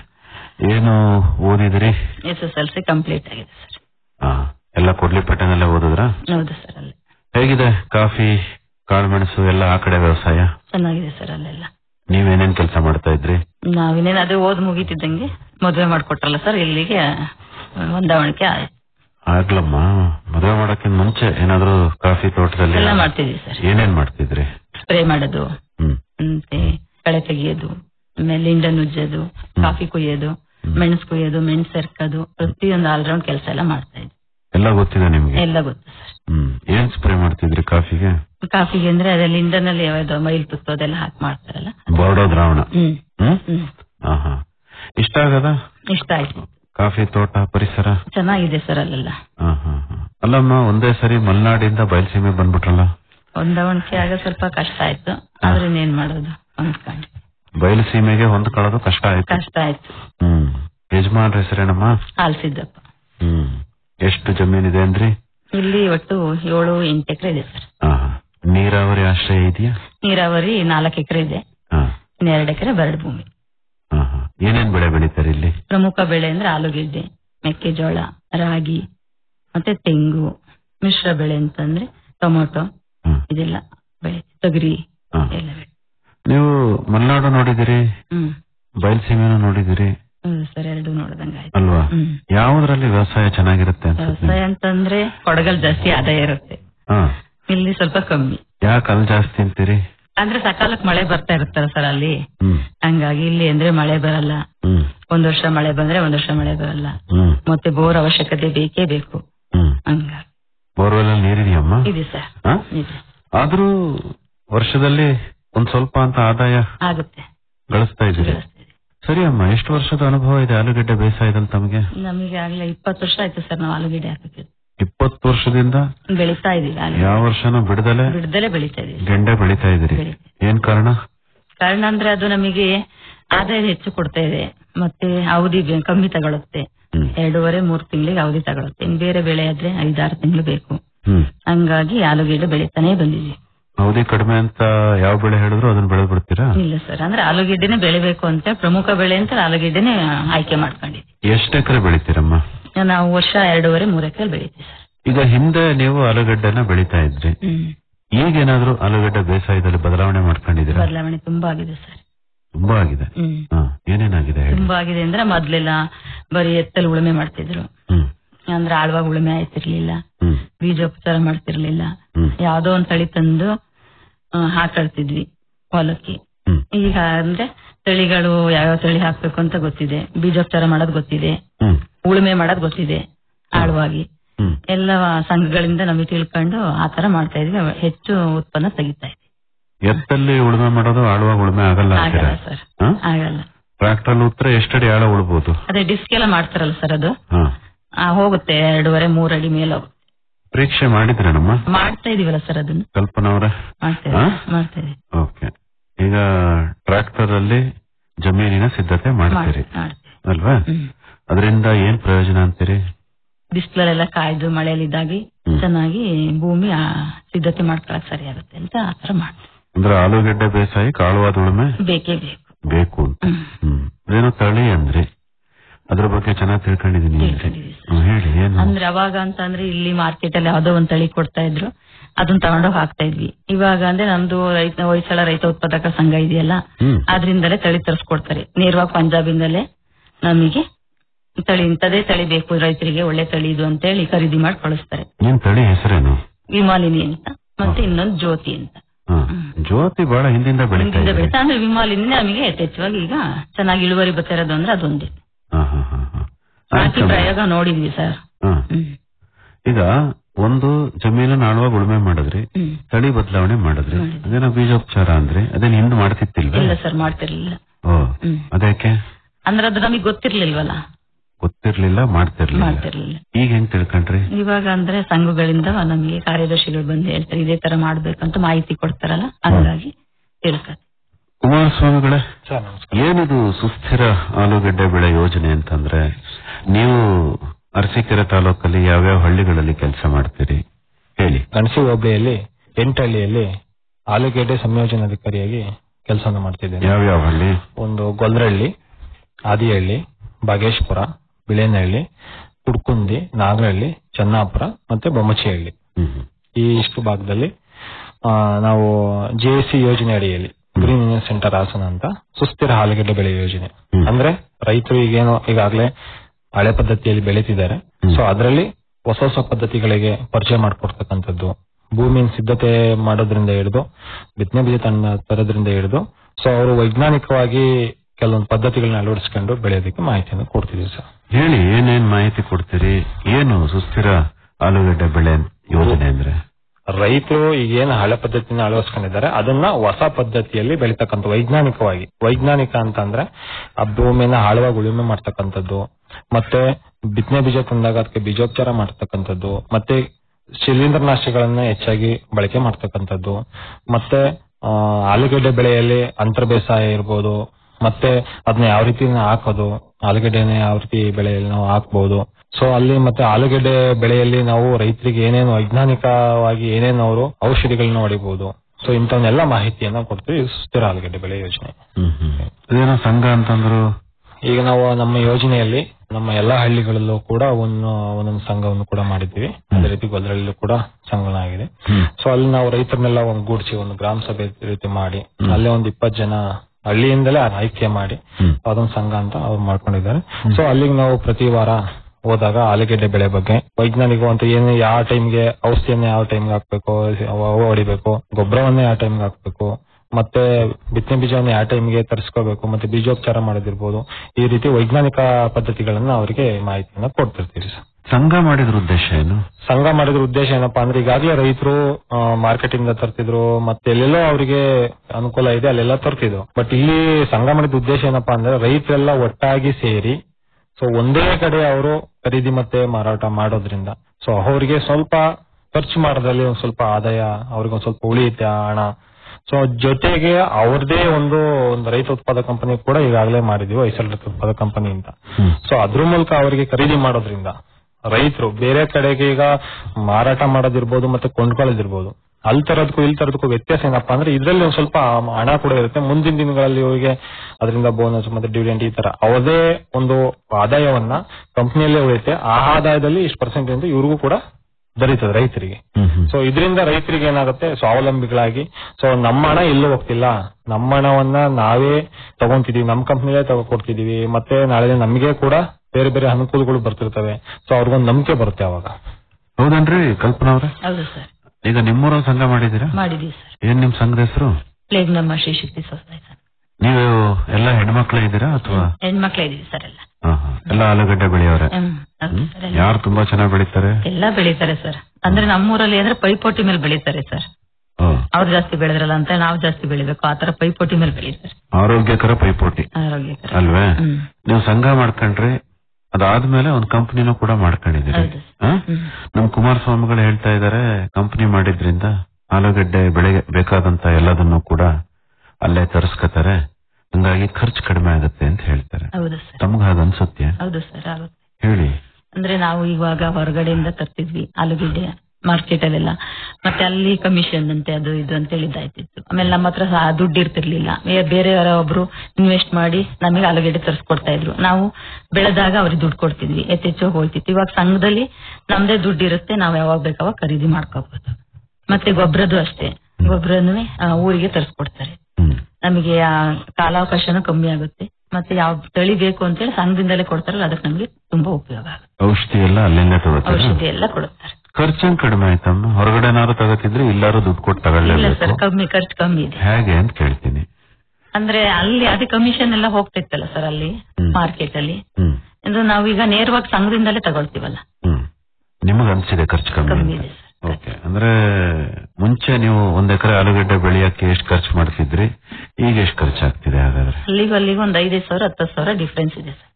ಏನು ಓದಿದ್ರಿ S S L C complete ಆಗಿದೆ ಸರ್ ಹಾ ಎಲ್ಲ ಕೊಡ್ಲಿಪೇಟೆನಲ್ಲೇ ಓದಿದ್ರ ಹೌದು ಸರ್ ಅಲ್ಲಿ ಹೇಗಿದೆ ಕಾಫಿ ಕಾಳುಮೆಣಸು ಎಲ್ಲ ಆ ಕಡೆ ವ್ಯವಸಾಯ ಚೆನ್ನಾಗಿದೆ ಸರ್ ಅಲ್ಲೆಲ್ಲ ನೀವೇನೇನ್ ಕೆಲಸ ಮಾಡ್ತಾ ಇದ್ರಿ ನಾವಿನ್ನೇನು ಅದು ಓದ್ ಮುಗೀತಿದ್ದಂಗೆ ಮದುವೆ ಮಾಡ್ಕೊಟ್ರಲ್ಲ ಸರ್ ಇಲ್ಲಿಗೆ ಹೊಂದಾವಣಿಕೆ ಆಯ್ತು ಆಗ್ಲಮ್ಮ ಮದುವೆ ಮಾಡಕ್ಕಿಂತ ಮುಂಚೆ ಏನಾದ್ರು ಕಾಫಿ ತೋಟದಲ್ಲಿ ಎಲ್ಲ ಮಾಡ್ತಿದ್ವಿ ಸರ್ ಏನೇನ್ ಮಾಡ್ತಿದ್ರಿ ಸ್ಪ್ರೇ ಮಾಡೋದು ಹ್ಮ್ ಮತ್ತೆ ಕಳೆ ತೆಗೆಯೋದು ಆಮೇಲೆ ಇಂಡನ್ ಉಜ್ಜೋದು ಕಾಫಿ ಕುಯ್ಯೋದು ಮೆಣಸು ಕುಯ್ಯೋದು ಮೆಣಸು ಎರ್ಕೋದು ಪ್ರತಿಯೊಂದು ಆಲ್ರೌಂಡ್ ಕೆಲಸ ಎಲ್ಲ ಮಾಡ್ತಾ ಇದ್ವಿ ಎಲ್ಲ ಗೊತ್ತಿದೆ ನಿಮ್ಗೆ ಎಲ್ಲ ಗೊತ್ತು ಸರ್ ಹ್ಮ್ ಏನ್ ಸ್ಪ್ರೇ ಮಾಡ್ತಿದ್ರಿ ಕಾಫಿಗೆ ಕಾಫಿಗೆ ಅಂದ್ರೆ ಅದ್ರಲ್ಲಿ ಇಂಡನ್ ಅಲ್ಲಿ ಯಾವ್ದು ಮೈಲ್ ತುತ್ತು ಅದೆಲ್ಲ ಹಾಕಿ ಮಾಡ್ತಾರಲ್ಲ ಬೋರ್ಡೋ ದ್ರಾವಣ ಹ್ಮ್ ಹ್ಮ್ ಹ್ಮ್ ಆಹಾ ಇಷ್ಟ ಆಗದ ಇಷ್ಟ ಆಯ್ತು ಕಾಫಿ ತೋಟ ಪರಿಸರ ಚೆನ್ನಾಗಿದೆ ಸರ್ ಅಲ್ಲೆಲ್ಲ ಆಹಾ, ಹಾ. ಅಲ್ಲಮ್ಮ ಒಂದೇ ಸರಿ ಮಲೆನಾಡಿಂದ ಬಯಲ್ಸೀಮೆ ಬಂದ್ಬಿಟ್ರಲ್ಲ ಹೊಂದಾವಣಿಕೆ ಆಗ ಸ್ವಲ್ಪ ಕಷ್ಟ ಆಯ್ತು ಆದ್ರೆ ಇನ್ನೇನ್ ಮಾಡೋದು ಹೊಂದ್ಕೊಂಡು ಬಯಲುಸೀಮೆಗೆ ಹೊಂದ್ಕೊಳ್ಳೋದು ಕಷ್ಟ ಆಯ್ತು ಕಷ್ಟ ಆಯ್ತು ಹ್ಮ್ ಯಜಮಾನ್ರ ಹೆಸರೇನಮ್ಮ ಆಲ್ಸಿದ್ದಪ್ಪ ಹ್ಮ್ ಎಷ್ಟು ಜಮೀನಿದೆ ಅಂದ್ರಿ ಇಲ್ಲಿ ಒಟ್ಟು ಏಳು ಎಂಟು ಎಕರೆ ಇದೆ ಸರ್ ಆಹಾ. ನೀರಾವರಿ ಆಶ್ರಯ ಇದೆಯಾ ನೀರಾವರಿ ನಾಲ್ಕು ಎಕರೆ ಇದೆ ಹಾ ಇನ್ನೆರಡು ಎಕರೆ ಬರಡು ಭೂಮಿ ಆಹಾ. ಏನೇನ್ ಬೆಳೆ ಬೆಳೀತಾರೆ ಇಲ್ಲಿ ಪ್ರಮುಖ ಬೆಳೆ ಅಂದ್ರೆ ಆಲೂಗೆಡ್ಡೆ ಮೆಕ್ಕೆಜೋಳ ರಾಗಿ ಮತ್ತೆ ತೆಂಗು ಮಿಶ್ರ ಬೆಳೆ ಅಂತಂದ್ರೆ ಟೊಮೊಟೊ ಇದೆಲ್ಲ ಬೆಳೆ ತೊಗರಿ ಹಾ. ಎಲ್ಲ ಬೆಳೆ ನೀವು ಮಲೆನಾಡು ನೋಡಿದಿರಿ ಹ್ಮ್ ಬಯಲ್ಸೀಮೆನೂ ನೋಡಿದಿರಿ ಹೌದು ಸರ್ ಎರಡು ನೋಡ್ದಂಗ ಆಯ್ತು ಅಲ್ವಾ ಹ್ಮ್ ಯಾವುದ್ರಲ್ಲಿ ವ್ಯವಸಾಯ ಚೆನ್ನಾಗಿರುತ್ತೆ ಅನ್ಸುತ್ತೆ ವ್ಯವಸಾಯ ಅಂತಂದ್ರೆ ಕೊಡಗಲ್ ಜಾಸ್ತಿ ಆದಾಯ ಇರುತ್ತೆ ಹಾ ಇಲ್ಲಿ ಸ್ವಲ್ಪ ಕಮ್ಮಿ ಯಾಕೆ ಅಲ್ಲಿ ಜಾಸ್ತಿ ಅಂತೀರಿ ಅಂದ್ರೆ ಸಕಾಲಕ್ ಮಳೆ ಬರ್ತಾ ಇರುತ್ತಲ್ಲ ಸರ್ ಅಲ್ಲಿ ಹ್ಮ್ ಹಂಗಾಗಿ ಇಲ್ಲಿ ಅಂದ್ರೆ ಮಳೆ ಬರಲ್ಲ ಹ್ಮ್ ಒಂದ್ ವರ್ಷ ಮಳೆ ಬಂದ್ರೆ ಒಂದ್ ವರ್ಷ ಮಳೆ ಬರಲ್ಲ ಹ್ಮ್ ಮತ್ತೆ ಬೋರ್ ಅವಶ್ಯಕತೆ ಬೇಕೇ ಬೇಕು ಹ್ಮ್ ಹಂಗಾಗಿ ಬೋರ್ವೆಲ್ ಅಲ್ಲಿ ನೀರಿದೆಯಮ್ಮ ಇದೆ ಸರ್ ಹಾ? ಇದೆ ಆದ್ರೂ ವರ್ಷದಲ್ಲಿ ಒಂದ್ ಸ್ವಲ್ಪ ಅಂತ ಆದಾಯ ಆಗುತ್ತೆ ಗಳಿಸ್ತಾ ಇದ್ದೀರಿ ಸರಿ ಅಮ್ಮ ಎಷ್ಟು ವರ್ಷದ ಅನುಭವ ಇದೆ ಆಲೂಗಡ್ಡೆ ಬೇಸಾಯದಲ್ಲಿ ತಮಗೆ ನಮಗೆ ಆಗ್ಲೇ ಇಪ್ಪತ್ತು ವರ್ಷ ಆಯ್ತು ಸರ್ ನಾವು ಆಲೂಗೆಡ್ಡೆ ಹಾಕಕ್ಕೆ ಇಪ್ಪತ್ತು ವರ್ಷದಿಂದ ಬೆಳೀತಾ ಇದೀವಿ ಆಲೂಗಡ್ಡೆ. ಯಾವ ವರ್ಷನೂ ಬಿಡದಲೆ ಬಿಡ್ದಲೆ ಬೆಳೀತಾ ಇದೀವಿ ಗೆಂಡೆ ಬೆಳಿತಾ ಇದ್ದೀರಿ ಏನ್ ಕಾರಣ ಕಾರಣ ಅಂದ್ರೆ ಅದು ನಮಗೆ ಆದಾಯ ಹೆಚ್ಚು ಕೊಡ್ತಾ ಇದೆ ಮತ್ತೆ ಅವಧಿ ಬೆ- ಕಮ್ಮಿ ತಗೊಳುತ್ತೆ ಎರಡೂವರೆ ಮೂರ್ ತಿಂಗಳಿಗೆ ಅವಧಿ ತಗೊಳುತ್ತೆ ಇನ್ ಬೇರೆ ಬೆಳೆ ಆದ್ರೆ ಐದಾರು ತಿಂಗಳು ಬೇಕು ಹ್ಮ್ ಹಂಗಾಗಿ ಆಲೂಗೆಡ್ಡೆ ಬೆಳೀತಾನೆ ಬಂದಿದ್ವಿ ಅವಧಿ ಕಡಿಮೆ ಅಂತ ಯಾವ ಬೆಳೆ ಹೇಳಿದ್ರು ಅದನ್ನ ಬೆಳೆದ್ ಬಿಡ್ತೀರಾ ಇಲ್ಲ ಸರ್ ಅಂದ್ರೆ ಆಲೂಗೆಡ್ಡೆನೆ ಬೆಳಿಬೇಕು ಅಂತ ಪ್ರಮುಖ ಬೆಳೆ ಅಂತ ಆಲೂಗೆಡ್ಡೆನೆ ಆಯ್ಕೆ ಮಾಡ್ಕೊಂಡಿದ್ವಿ ಎಷ್ಟು ಎಕರೆ ಬೆಳಿತೀರಮ್ಮ ನಾವು ವರ್ಷ ಎರಡೂವರೆ ಮೂರ್ ಎಕರೆ ಬೆಳಿತೀವಿ ಸರ್ ಈಗ ಹಿಂದೆ ನೀವು ಆಲೂಗಡ್ಡೆನ ಬೆಳಿತಾ ಇದ್ರಿ ಹ್ಮ್ ಈಗೇನಾದ್ರೂ ಆಲೂಗಡ್ಡೆ ಬೇಸಾಯದಲ್ಲಿ ಬದಲಾವಣೆ ಮಾಡ್ಕೊಂಡಿದ್ದೀರಾ ಬದಲಾವಣೆ ತುಂಬಾ ಆಗಿದೆ ಸರ್ ತುಂಬಾ ಆಗಿದೆ ಹ್ಮ್ ಹಾ ಏನೇನಾಗಿದೆ ಹೇಳಿ ತುಂಬಾ ಆಗಿದೆ ಅಂದ್ರೆ ಮೊದ್ಲೆಲ್ಲ ಬರೀ ಎತ್ತಲ್ ಉಳುಮೆ ಮಾಡ್ತಿದ್ರು ಹ್ಮ್ ಅಂದ್ರೆ ಆಳ್ವಾಗ ಉಳುಮೆ ಆಯ್ತಿರ್ಲಿಲ್ಲ ಹ್ಮ್ ಬೀಜೋಪಚಾರ ಮಾಡ್ತಿರ್ಲಿಲ್ಲ ಹ್ಮ್ ಯಾವ್ದೋ ಒಂದ್ ತಳಿ ತಂದು ಆ, ಹಾಕಳ್ತಿದ್ವಿ ಹೊಲಕ್ಕೆ ಹ್ಮ್. ಈಗ ಅಂದ್ರೆ ತಳಿಗಳು ಯಾವ್ಯಾವ ತಳಿ ಹಾಕ್ಬೇಕು ಅಂತ ಗೊತ್ತಿದೆ ಬೀಜೋಪಚಾರ ಮಾಡೋದ್ ಗೊತ್ತಿದೆ ಹ್ಮ್ ಉಳುಮೆ ಮಾಡೋದ್ ಗೊತ್ತಿದೆ ಆಳವಾಗಿ ಹ್ಮ್ ಎಲ್ಲ ಸಂಘಗಳಿಂದ ನಮಗೆ ತಿಳ್ಕೊಂಡು ಆತರ ಮಾಡ್ತಾ ಇದ್ವಿ ಹೆಚ್ಚು ಉತ್ಪನ್ನ ತೆಗಿತಾ ಇದ್ವಿ ಎತ್ತಲ್ಲಿ ಉಳುಮೆ ಮಾಡೋದು ಆಳುವಾಗ ಉಳುಮೆ ಆಗಲ್ಲ ಅಂತೀರಾ ಆಗಲ್ಲ ಸರ್ ಹಾ? ಆಗಲ್ಲ ಟ್ರಾಕ್ಟರ್ ಉತ್ತರ ಎಷ್ಟಡಿ ಆಳ ಉಳ್ಬೋದು ಅದೇ ಡಿಸ್ಕ್ ಎಲ್ಲ ಮಾಡ್ತಾರಲ್ಲ ಸರ್ ಅದು ಹಾ ಆ, ಹೋಗುತ್ತೆ ಎರಡೂವರೆ ಮೂರ್ ಅಡಿ ಮೇಲೆ ಹೋಗುತ್ತೆ ಪರೀಕ್ಷೆ ಮಾಡಿದ್ರೇನಮ್ಮ ಮಾಡ್ತಾ ಇದೀವಲ್ಲ ಸರ್ ಅದನ್ನ ಕಲ್ಪನಾ ಅವರೇ ಮಾಡ್ತಾ ಹಾ? ಇದೀವಿ ಮಾಡ್ತಾ ಇದೀವಿ ಓಕೆ ಈಗ ಟ್ರಾಕ್ಟರ್ ಅಲ್ಲಿ ಜಮೀನಿನ ಸಿದ್ಧತೆ ಮಾಡ್ತೀರಿ ಮಾಡ್ತೀವಿ ಅಲ್ವಾ ಅದರಿಂದ ಏನ್ ಪ್ರಯೋಜನ ಅಂತೀರಿ ಬಿಸಿಲಲ್ಲೆಲ್ಲ ಕಾಯ್ದು ಮಳೆಯಲ್ಲಿದ್ದಾಗಿ ಚೆನ್ನಾಗಿ ಭೂಮಿ ಆ, ಸಿದ್ಧತೆ ಮಾಡ್ಕೊಳಕ್ ಸರಿ ಆಗುತ್ತೆ ಅಂತ ಆತರ ಮಾಡ್ತೀವಿ ಅಂದ್ರೆ ಆಲೂಗೆಡ್ಡೆ ಬೇಸಾಯಕ್ಕೆ ಆಳವಾದ ಉಳುಮೆ ಬೇಕೇ ಬೇಕು ಬೇಕು ಅಂತ ಹ್ಮ್ ಅದೇನೋ ತಳಿ ಅಂದ್ರಿ ಅದ್ರ ಬಗ್ಗೆ ಚೆನ್ನಾಗಿ ತಿಳ್ಕೊಂಡಿದೀನಿ ಅಂದ್ರಿ. ಹ್ಮ್, ಹೇಳಿ ಏನು ಅಂದ್ರೆ ಅವಾಗ ಅಂತ ಅಂದ್ರೆ ಇಲ್ಲಿ ಮಾರ್ಕೆಟ್ ಅಲ್ಲಿ ಯಾವ್ದೋ ಒಂದ್ ತಳಿ ಕೊಡ್ತಾ ಇದ್ರು ಅದನ್ನ ತಗೊಂಡೋಗಿ ಹಾಕ್ತಾ ಇದ್ವಿ ಇವಾಗ ಅಂದ್ರೆ ನಮ್ದು ರೈತ ಹೊಯ್ಸಳ ರೈತ ಉತ್ಪಾದಕ ಸಂಘ ಇದೆಯಲ್ಲ ಹ್ಮ್ ಅದ್ರಿಂದಲೇ ತಳಿ ತರಿಸ್ಕೊಡ್ತಾರೆ ನೇರವಾಗಿ ಪಂಜಾಬಿಂದಲೇ ನಮಗೆ ತಳಿ ಇಂಥದೇ ತಳಿ ಬೇಕು ರೈತರಿಗೆ ಒಳ್ಳೆ ತಳಿ ಇದು ಅಂತ ಹೇಳಿ ಖರೀದಿ ಮಾಡಿ ಕಳಿಸ್ತಾರೆ ನಿನ್ ತಳಿ ಹೆಸರೇನು ವಿಮಾಲಿನಿ ಅಂತ ಮತ್ತೆ ಇನ್ನೊಂದು ಜ್ಯೋತಿ ಅಂತ ಹಾ. ಜ್ಯೋತಿ ಬಹಳ ಹಿಂದಿಂದ ಬೆಳೀತಾ ಹಿಂದಿಂದ ಇದೆ ಬೆಳೀತಾ ಅಂದ್ರೆ ವಿಮಾಲಿನಿ ನಮಗೆ ಯಥೇಚ್ಛವಾಗಿ ಈಗ ಚೆನ್ನಾಗಿ ಇಳುವರಿ ಬರ್ತಾ ಇರೋದು ಅಂದ್ರೆ ಅದೊಂದೇ ಹಾ, ಹಾ, ಹಾ, ಹಾ. ಹಾಕಿ ಆಯ್ತಮ್ಮ. ಪ್ರಯೋಗ ನೋಡಿದ್ವಿ ಸರ್ ಹಾ. ಈಗ ಒಂದು ಜಮೀನನ್ನ ಆಳುವಾಗ ಉಳುಮೆ ಮಾಡಿದ್ರಿ ಹ್ಮ್. ತಳಿ ಬದಲಾವಣೆ ಮಾಡಿದ್ರಿ ಅದೇನೋ ಬೀಜೋಪಚಾರ ಅಂದ್ರಿ ಅದೇನ್ ಹಿಂದ್ ಮಾಡ್ತಿತ್ತಿಲ್ವ ಇಲ್ಲ ಸರ್ ಮಾಡ್ತಿರ್ಲಿಲ್ಲ ಓ ಹ್ಮ್. ಅದಕ್ಕೆ ಅಂದ್ರೆ ಅದು ನಮಗೆ ಗೊತ್ತಿರ್ಲಿಲ್ವಲ್ಲ ಗೊತ್ತಿರ್ಲಿಲ್ಲ ಮಾಡ್ತಿರ್ಲಿಲ್ಲ ಮಾಡ್ತಿರ್ಲಿಲ್ಲ ಈಗ ಹೆಂಗ್ ತಿಳ್ಕೊಂಡ್ರಿ ಇವಾಗ ಅಂದ್ರೆ ಸಂಘಗಳಿಂದ ನಮಗೆ ಕಾರ್ಯದರ್ಶಿಗಳು ಬಂದು ಹೇಳ್ತಾರೆ ಇದೇ ತರ ಮಾಡ್ಬೇಕಂತ ಮಾಹಿತಿ ಕೊಡ್ತಾರಲ್ಲ ಹಂಗಾಗಿ ತಿಳ್ಕ ಕುಮಾರಸ್ವಾಮಿಗಳೇ ಏನಿದು ಸುಸ್ಥಿರ ಆಲೂಗಡ್ಡೆ ಬೆಳೆ ಯೋಜನೆ ಅಂತಂದ್ರೆ ನೀವು ಅರಸೀಕೆರೆ ತಾಲೂಕಲ್ಲಿ ಯಾವ್ಯಾವ ಹಳ್ಳಿಗಳಲ್ಲಿ ಕೆಲಸ ಮಾಡ್ತೀರಿ ಹೇಳಿ ಗಣಸಿ ಹೋಬಳಿಯಲ್ಲಿ ಎಂಟಹಳ್ಳಿಯಲ್ಲಿ ಆಲೂಗೆಡ್ಡೆ ಸಂಯೋಜನಾಧಿಕಾರಿಯಾಗಿ ಕೆಲಸವನ್ನು ಮಾಡ್ತಿದ್ದೇನೆ ಯಾವ್ಯಾವ ಹಳ್ಳಿ ಒಂದು ಗೊಲ್ರಹಳ್ಳಿ ಆದಿಹಳ್ಳಿ ಬಾಗೇಶ್ಪುರ ಬಿಳೇನಹಳ್ಳಿ ಕುಡ್ಕುಂದಿ ನಾಗರಹಳ್ಳಿ ಚೆನ್ನಾಪುರ ಮತ್ತೆ ಬೊಮ್ಮಚಿಹಳ್ಳಿ ಈ ಇಷ್ಟು ಭಾಗದಲ್ಲಿ ಆ, ನಾವು ಜೆಎಸಿ ಯೋಜನೆ ಅಡಿಯಲ್ಲಿ ಗ್ರೀನ್ ಯೂನಿಯನ್ ಸೆಂಟರ್ ಹಾಸನ ಅಂತ ಸುಸ್ಥಿರ ಆಲೂಗೆಡ್ಡೆ ಬೆಳೆ ಯೋಜನೆ ಅಂದ್ರೆ ರೈತರು ಈಗೇನೋ ಈಗಾಗಲೇ ಹಳೆ ಪದ್ಧತಿಯಲ್ಲಿ ಬೆಳೀತಿದ್ದಾರೆ ಸೊ ಅದರಲ್ಲಿ ಹೊಸ ಹೊಸ ಪದ್ಧತಿಗಳಿಗೆ ಪರಿಚಯ ಮಾಡ್ಕೊಡ್ತಕ್ಕಂಥದ್ದು ಭೂಮಿನ ಸಿದ್ಧತೆ ಮಾಡೋದ್ರಿಂದ ಹಿಡಿದು ಬಿತ್ತನೆ ಬೀಜ ತನ್ನ ತರೋದ್ರಿಂದ ಹಿಡಿದು ಸೊ ಅವರು ವೈಜ್ಞಾನಿಕವಾಗಿ ಕೆಲವೊಂದು ಪದ್ಧತಿಗಳನ್ನ ಅಳವಡಿಸ್ಕೊಂಡು ಬೆಳೆಯೋದಕ್ಕೆ ಮಾಹಿತಿಯನ್ನು ಕೊಡ್ತಿದ್ದೀವಿ ಸರ್ ಹೇಳಿ ಏನೇನ್ ಮಾಹಿತಿ ಕೊಡ್ತೀರಿ ಏನು ಸುಸ್ಥಿರ ಆಲೂಗಡ್ಡೆ ಬೆಳೆ ಯೋಜನೆ ಅಂದ್ರೆ ರೈತರು ಈಗೇನು ಹಳೆ ಪದ್ಧತಿನ ಅಳವಡಿಸ್ಕೊಂಡಿದ್ದಾರೆ ಅದನ್ನ ಹೊಸ ಪದ್ಧತಿಯಲ್ಲಿ ಬೆಳಿತಕ್ಕಂಥ ವೈಜ್ಞಾನಿಕವಾಗಿ ವೈಜ್ಞಾನಿಕ ಅಂತ ಅಂದ್ರೆ ಆ ಭೂಮಿನ ಆಳವಾಗಿ ಉಳುಮೆ ಮಾಡ್ತಕ್ಕಂಥದ್ದು ಮತ್ತೆ ಬಿತ್ತನೆ ಬೀಜ ತಂದಾಗ ಅದಕ್ಕೆ ಬೀಜೋಪಚಾರ ಮಾಡ್ತಕ್ಕಂಥದ್ದು ಮತ್ತೆ ಶಿಲೀಂಧ್ರನಾಶಗಳನ್ನ ಹೆಚ್ಚಾಗಿ ಬಳಕೆ ಮಾಡ್ತಕ್ಕಂಥದ್ದು ಮತ್ತೆ ಆ, ಆಲೂಗೆಡ್ಡೆ ಬೆಳೆಯಲ್ಲಿ ಅಂತರ ಬೇಸಾಯ ಇರ್ಬೋದು ಮತ್ತೆ ಅದನ್ನ ಯಾವ ರೀತಿ ಹಾಕೋದು ಆಲೂಗೆಡ್ಡೆನ ಯಾವ ರೀತಿ ಬೆಳೆಯಲ್ಲಿ ನಾವು ಹಾಕ್ಬಹುದು ಸೊ ಅಲ್ಲಿ ಮತ್ತೆ ಆಲೂಗೆಡ್ಡೆ ಬೆಳೆಯಲ್ಲಿ ನಾವು ರೈತರಿಗೆ ಏನೇನು ವೈಜ್ಞಾನಿಕವಾಗಿ ಏನೇನು ಅವರು ಔಷಧಿಗಳನ್ನ ಹೊಡಿಬಹುದು ಸೊ ಇಂಥವನ್ನೆಲ್ಲ ಮಾಹಿತಿಯನ್ನ ಕೊಡ್ತೀವಿ ಸುಸ್ಥಿರ ಆಲೂಗೆಡ್ಡೆ ಬೆಳೆ ಯೋಜನೆ ಅದೇನೋ ಸಂಘ ಅಂತಂದ್ರು ಈಗ ನಾವು ನಮ್ಮ ಯೋಜನೆಯಲ್ಲಿ ನಮ್ಮ ಎಲ್ಲಾ ಹಳ್ಳಿಗಳಲ್ಲೂ ಕೂಡ ಒಂದು ಒಂದೊಂದು ಸಂಘವನ್ನು ಕೂಡ ಮಾಡಿದ್ದೀವಿ ಅದೇ ರೀತಿ ಗೊಲ್ಲರಲ್ಲೂ ಕೂಡ ಸಂಘಗಳಾಗಿದೆ ಸೊ ಅಲ್ಲಿ ನಾವು ರೈತರನ್ನೆಲ್ಲ ಒಂದು ಗೂಡ್ಸಿ ಒಂದು ಗ್ರಾಮ ಸಭೆ ರೀತಿ ಮಾಡಿ ಅಲ್ಲೇ ಒಂದು ಇಪ್ಪತ್ತು ಜನ ಹಳ್ಳಿಯಿಂದಲೇ ಆಯ್ಕೆ ಮಾಡಿ ಅದೊಂದು ಸಂಘ ಅಂತ ಅವ್ರು ಮಾಡ್ಕೊಂಡಿದ್ದಾರೆ ಸೊ ಅಲ್ಲಿಗೆ ನಾವು ಪ್ರತಿ ವಾರ ಹೋದಾಗ ಆಲೂಗೆಡ್ಡೆ ಬೆಳೆ ಬಗ್ಗೆ ವೈಜ್ಞಾನಿಕವಂತ ಏನು ಯಾವ ಟೈಮ್ಗೆ ಔಷಧಿಯನ್ನ ಯಾವ ಟೈಮ್ಗೆ ಹಾಕ್ಬೇಕು ಅವ- ಅವ ಹೊಡಿಬೇಕು ಗೊಬ್ಬರವನ್ನ ಯಾವ ಟೈಮ್ಗೆ ಹಾಕ್ಬೇಕು ಮತ್ತೆ ಬಿತ್ತನೆ ಬೀಜವನ್ನು ಯಾವ ಟೈಮ್ಗೆ ತರಿಸ್ಕೋಬೇಕು ಮತ್ತೆ ಬೀಜೋಪಚಾರ ಮಾಡೋದಿರ್ಬೋದು ಈ ರೀತಿ ವೈಜ್ಞಾನಿಕ ಪದ್ಧತಿಗಳನ್ನ ಅವರಿಗೆ ಮಾಹಿತಿಯನ್ನ ಕೊಡ್ತಿರ್ತೀವಿ ಸರ್ ಸಂಘ ಮಾಡಿದ್ರ ಉದ್ದೇಶ ಏನು ಸಂಘ ಮಾಡಿದ್ರ ಉದ್ದೇಶ ಏನಪ್ಪಾ ಅಂದ್ರೆ ಈಗಾಗಲೇ ರೈತರು ಮಾರ್ಕೆಟ್ ಇಂದ ತರ್ತಿದ್ರು ಮತ್ತೆ ಎಲ್ಲೆಲ್ಲೋ ಅವರಿಗೆ ಅನುಕೂಲ ಇದೆ ಅಲ್ಲೆಲ್ಲ ತರ್ತಿದ್ರು ಬಟ್ ಇಲ್ಲಿ ಸಂಘ ಮಾಡಿದ ಉದ್ದೇಶ ಏನಪ್ಪಾ ಅಂದ್ರೆ ರೈತರೆಲ್ಲ ಒಟ್ಟಾಗಿ ಸೇರಿ ಸೊ ಒಂದೇ ಕಡೆ ಅವರು ಖರೀದಿ ಮತ್ತೆ ಮಾರಾಟ ಮಾಡೋದ್ರಿಂದ ಸೊ ಅವರಿಗೆ ಸ್ವಲ್ಪ ಖರ್ಚು ಮಾಡೋದ್ರಲ್ಲಿ ಒಂದ್ ಸ್ವಲ್ಪ ಆದಾಯ ಅವ್ರಿಗೆ ಒಂದ್ ಸ್ವಲ್ಪ ಉಳಿಯುತ್ತೆ ಆ ಹಣ ಸೊ ಜೊತೆಗೆ ಅವ್ರದೇ ಒಂದು ಒಂದು ರೈತ ಉತ್ಪಾದಕ ಕಂಪನಿ ಕೂಡ ಈಗಾಗಲೇ ಮಾಡಿದೀವಿ ಐಸಲ್ ರೈತ ಉತ್ಪಾದಕ ಕಂಪನಿ ಅಂತ ಸೊ ಅದ್ರ ಮೂಲಕ ಅವರಿಗೆ ಖರೀದಿ ಮಾಡೋದ್ರಿಂದ ರೈತರು ಬೇರೆ ಕಡೆಗೆ ಈಗ ಮಾರಾಟ ಮಾಡೋದಿರ್ಬೋದು ಮತ್ತೆ ಕೊಂಡ್ಕೊಳ್ಳೋದಿರ್ಬೋದು ಅಲ್ಲಿ ತರೋದಕ್ಕೂ ಇಲ್ಲಿ ತರೋದಕ್ಕೂ ವ್ಯತ್ಯಾಸ ಏನಪ್ಪಾ ಅಂದ್ರೆ ಇದರಲ್ಲಿ ಒಂದ್ ಸ್ವಲ್ಪ ಹಣ ಕೂಡ ಇರುತ್ತೆ ಮುಂದಿನ ದಿನಗಳಲ್ಲಿ ಇವರಿಗೆ ಅದರಿಂದ ಬೋನಸ್ ಮತ್ತೆ ಡಿವಿಡೆಂಡ್ ಈ ತರ ಅವರದೇ ಒಂದು ಆದಾಯವನ್ನ ಕಂಪನಿಯಲ್ಲೇ ಉಳಿಯುತ್ತೆ ಆ ಆದಾಯದಲ್ಲಿ ಇಷ್ಟು ಪರ್ಸೆಂಟ್ ಅಂತ ಇವ್ರಿಗೂ ಕೂಡ ದೊರೀತದೆ ರೈತರಿಗೆ ಸೊ ಇದರಿಂದ ರೈತರಿಗೆ ಏನಾಗುತ್ತೆ ಸ್ವಾವಲಂಬಿಗಳಾಗಿ ಸೊ ನಮ್ಮ ಹಣ ಎಲ್ಲೂ ಹೋಗ್ತಿಲ್ಲ ನಮ್ಮ ಹಣವನ್ನ ನಾವೇ ತಗೊಂತಿದೀವಿ ನಮ್ಮ ಕಂಪ್ನಿಲೇ ತಗೊಕೊಡ್ತಿದೀವಿ ಮತ್ತೆ ನಾಳೆ ನಮಗೆ ಕೂಡ ಬೇರೆ ಬೇರೆ ಅನುಕೂಲಗಳು ಬರ್ತಿರ್ತವೆ ಸೊ ಅವ್ರಿಗೊಂದು ನಂಬಿಕೆ ಬರುತ್ತೆ ಅವಾಗ ಹೌದನ್ರಿ ಕಲ್ಪನಾ ಅವ್ರೆ ಹೌದು ಸರ್ ಈಗ ನಿಮ್ಮೂರ ಸಂಘ ಮಾಡಿದೀರಾ ಮಾಡಿದೀವಿ ಸರ್ ಏನ್ ನಿಮ್ ಸಂಘದ ಹೆಸರು ಪ್ಲೇಗ್ ನಮ್ಮ ಶ್ರೀಶಕ್ತಿ ಸೊಸೈಟಿ ನೀವು ಎಲ್ಲ ಹೆಣ್ಮಕ್ಳ ಇದ್ದೀರಾ ಅಥವಾ ಹೆಣ್ಮಕ್ಳೇ ಇದೀವಿ ಸರ್ ಎಲ್ಲ ಎಲ್ಲ ಆಲೂಗಡ್ಡೆ ಬೆಳೆಯವ್ರೆ ಹ್ಮ್ ಹೌದು ಸರ್ ಎಲ್ಲ. ಯಾರು ತುಂಬಾ ಚೆನ್ನಾಗಿ ಬೆಳಿತಾರೆ ಎಲ್ಲ ಬೆಳೀತಾರೆ ಸರ್ ಅಂದ್ರೆ ನಮ್ಮೂರಲ್ಲಿ ಅಂದ್ರೆ ಪೈಪೋಟಿ ಮೇಲೆ ಬೆಳೀತಾರೆ ಸರ್ ಅವ್ರು ಜಾಸ್ತಿ ಬೆಳೆದ್ರಲ್ಲ ಅಂತ ನಾವು ಜಾಸ್ತಿ ಬೆಳಿಬೇಕು ಆತರ ಪೈಪೋಟಿ ಮೇಲೆ ಬೆಳೀತಾರೆ ಆರೋಗ್ಯಕರ ಪೈಪೋಟಿ ಆರೋಗ್ಯಕರ ಅಲ್ವೇ ಹ್ಮ್. ನೀವು ಸಂಘ ಮಾಡ್ಕೊಂಡ್ರಿ ಅದಾದ್ಮೇಲೆ ಒಂದ್ ಕಂಪನಿನೂ ಕೂಡ ಮಾಡ್ಕೊಂಡಿದ್ದೀರಿ ಆ? ನಮ್ ಕುಮಾರಸ್ವಾಮಿಗಳು ಹೇಳ್ತಾ ಇದಾರೆ ಕಂಪನಿ ಮಾಡಿದ್ರಿಂದ ಆಲೂಗಡ್ಡೆ ಬೆಳೆಗೆ ಬೇಕಾದಂತ ಎಲ್ಲದನ್ನು ಕೂಡ ಅಲ್ಲೇ ತರಿಸ್ಕೊತಾರೆ ಹಂಗಾಗಿ ಖರ್ಚು ಕಡಿಮೆ ಆಗುತ್ತೆ ಅಂತ ಹೇಳ್ತಾರೆ ಹೌದು ಸರ್ ತಮ್ಗ ಹಾಗ ಅನ್ಸುತ್ತೆ ಹೌದು ಸರ್ ಆಗುತ್ತೆ ಹೇಳಿ ಅಂದ್ರೆ ನಾವು ಇವಾಗ ಹೊರಗಡೆಯಿಂದ ತರ್ತಿದ್ವಿ ಆಲೂಗೆಡ್ಡೆ ಮಾರ್ಕೆಟ್ ಅಲ್ಲೆಲ್ಲ ಮತ್ತೆ ಅಲ್ಲಿ ಕಮಿಷನ್ ಅಂತೆ ಅದು ಇದು ಅಂತ ಹೇಳಿದ್ದಾಯ್ತಿತ್ತು ಆಮೇಲೆ ನಮ್ಮ ಹತ್ರ ಸಹ ದುಡ್ಡು ಇರ್ತಿರ್ಲಿಲ್ಲ ಬೇ- ಬೇರೆಯವರ ಒಬ್ರು ಇನ್ವೆಸ್ಟ್ ಮಾಡಿ ನಮಗೆ ಆಲೂಗೆಡ್ಡೆ ತರಿಸ್ಕೊಡ್ತಾ ಇದ್ರು ನಾವು ಬೆಳೆದಾಗ ಅವ್ರಿಗೆ ದುಡ್ಡು ಕೊಡ್ತಿದ್ವಿ ಯಥೇಚ್ಛ ಹೋಗ್ತಿತ್ತು ಇವಾಗ ಸಂಘದಲ್ಲಿ ನಮ್ದೇ ದುಡ್ಡು ಇರುತ್ತೆ ನಾವು ಯಾವಾಗ ಬೇಕಾವಾಗ ಖರೀದಿ ಮಾಡ್ಕೋಬಹುದು ಮತ್ತೆ ಗೊಬ್ಬರದ್ದು ಅಷ್ಟೇ ಗೊಬ್ಬರನು ಊರಿಗೆ ತರಿಸ್ಕೊಡ್ತಾರೆ ನಮಗೆ ಆ ಕಾಲಾವಕಾಶನೂ ಕಮ್ಮಿ ಆಗುತ್ತೆ ಮತ್ತೆ ಯಾವ ತಳಿ ಬೇಕು ಅಂತೇಳಿ ಸಂಘದಿಂದಲೇ ಕೊಡ್ತಾರಲ್ಲ ಅದಕ್ಕೆ ನಮಗೆ ತುಂಬಾ ಉಪಯೋಗ ಆಗುತ್ತೆ ಔಷಧಿ ಎಲ್ಲ ಅಲ್ಲಿಂದ ತಗೋತೀರಾ ಔಷಧಿ ಎಲ್ಲ ಕೊಡುತ್ತಾರೆ ಖರ್ಚೇನ್ ಕಡಿಮೆ ಆಯ್ತಮ್ಮ ಹೊರಗಡೆನಾರು ತಗೋತಿದ್ರೆ ಇಲ್ಲಾರು ದುಡ್ಡು ಕೊಟ್ಟು ಇಲ್ಲ ಸರ್ ತಗೊಳ್ಳೇಬೇಕು ಕಮ್ಮಿ ಖರ್ಚು ಕಮ್ಮಿ ಇದೆ ಹೇಗೆ ಅಂತ ಕೇಳ್ತೀನಿ ಅಂದ್ರೆ ಅಲ್ಲಿ ಅದೇ ಕಮಿಷನ್ ಎಲ್ಲ ಹೋಗ್ತಿತ್ತಲ್ಲ ಸರ್ ಅಲ್ಲಿ ಮಾರ್ಕೆಟ್ ಅಲ್ಲಿ ಇದು ನಾವೀಗ ನೇರವಾಗಿ ಸಂಘದಿಂದಲೇ ತಗೊಳ್ತೀವಲ್ಲ ನಿಮಗ್ ಅನ್ಸಿದೆ ಖರ್ಚು ಕಮ್ಮಿ ಕಮ್ಮಿ ಅಂತ ಇದೆ ಓಕೆ ಅಂದ್ರೆ ಮುಂಚೆ ನೀವು ಒಂದ್ ಎಕರೆ ಆಲೂಗಡ್ಡೆ ಬೆಳೆಯಕ್ಕೆ ಎಷ್ಟು ಖರ್ಚು ಮಾಡ್ತಿದ್ರಿ ಈಗ ಎಷ್ಟು ಖರ್ಚಾಗ್ತಿದೆ ಹಾಗಾದ್ರೆ ಅಲ್ಲಿಗೂ ಅಲ್ಲಿಗೂ ಒಂದ್ ಐದೈದು ಸಾವಿರ ಹತ್ತು ಸಾವಿರ ಡಿಫ್ರೆನ್ಸ್ ಇದೆ ಸರ್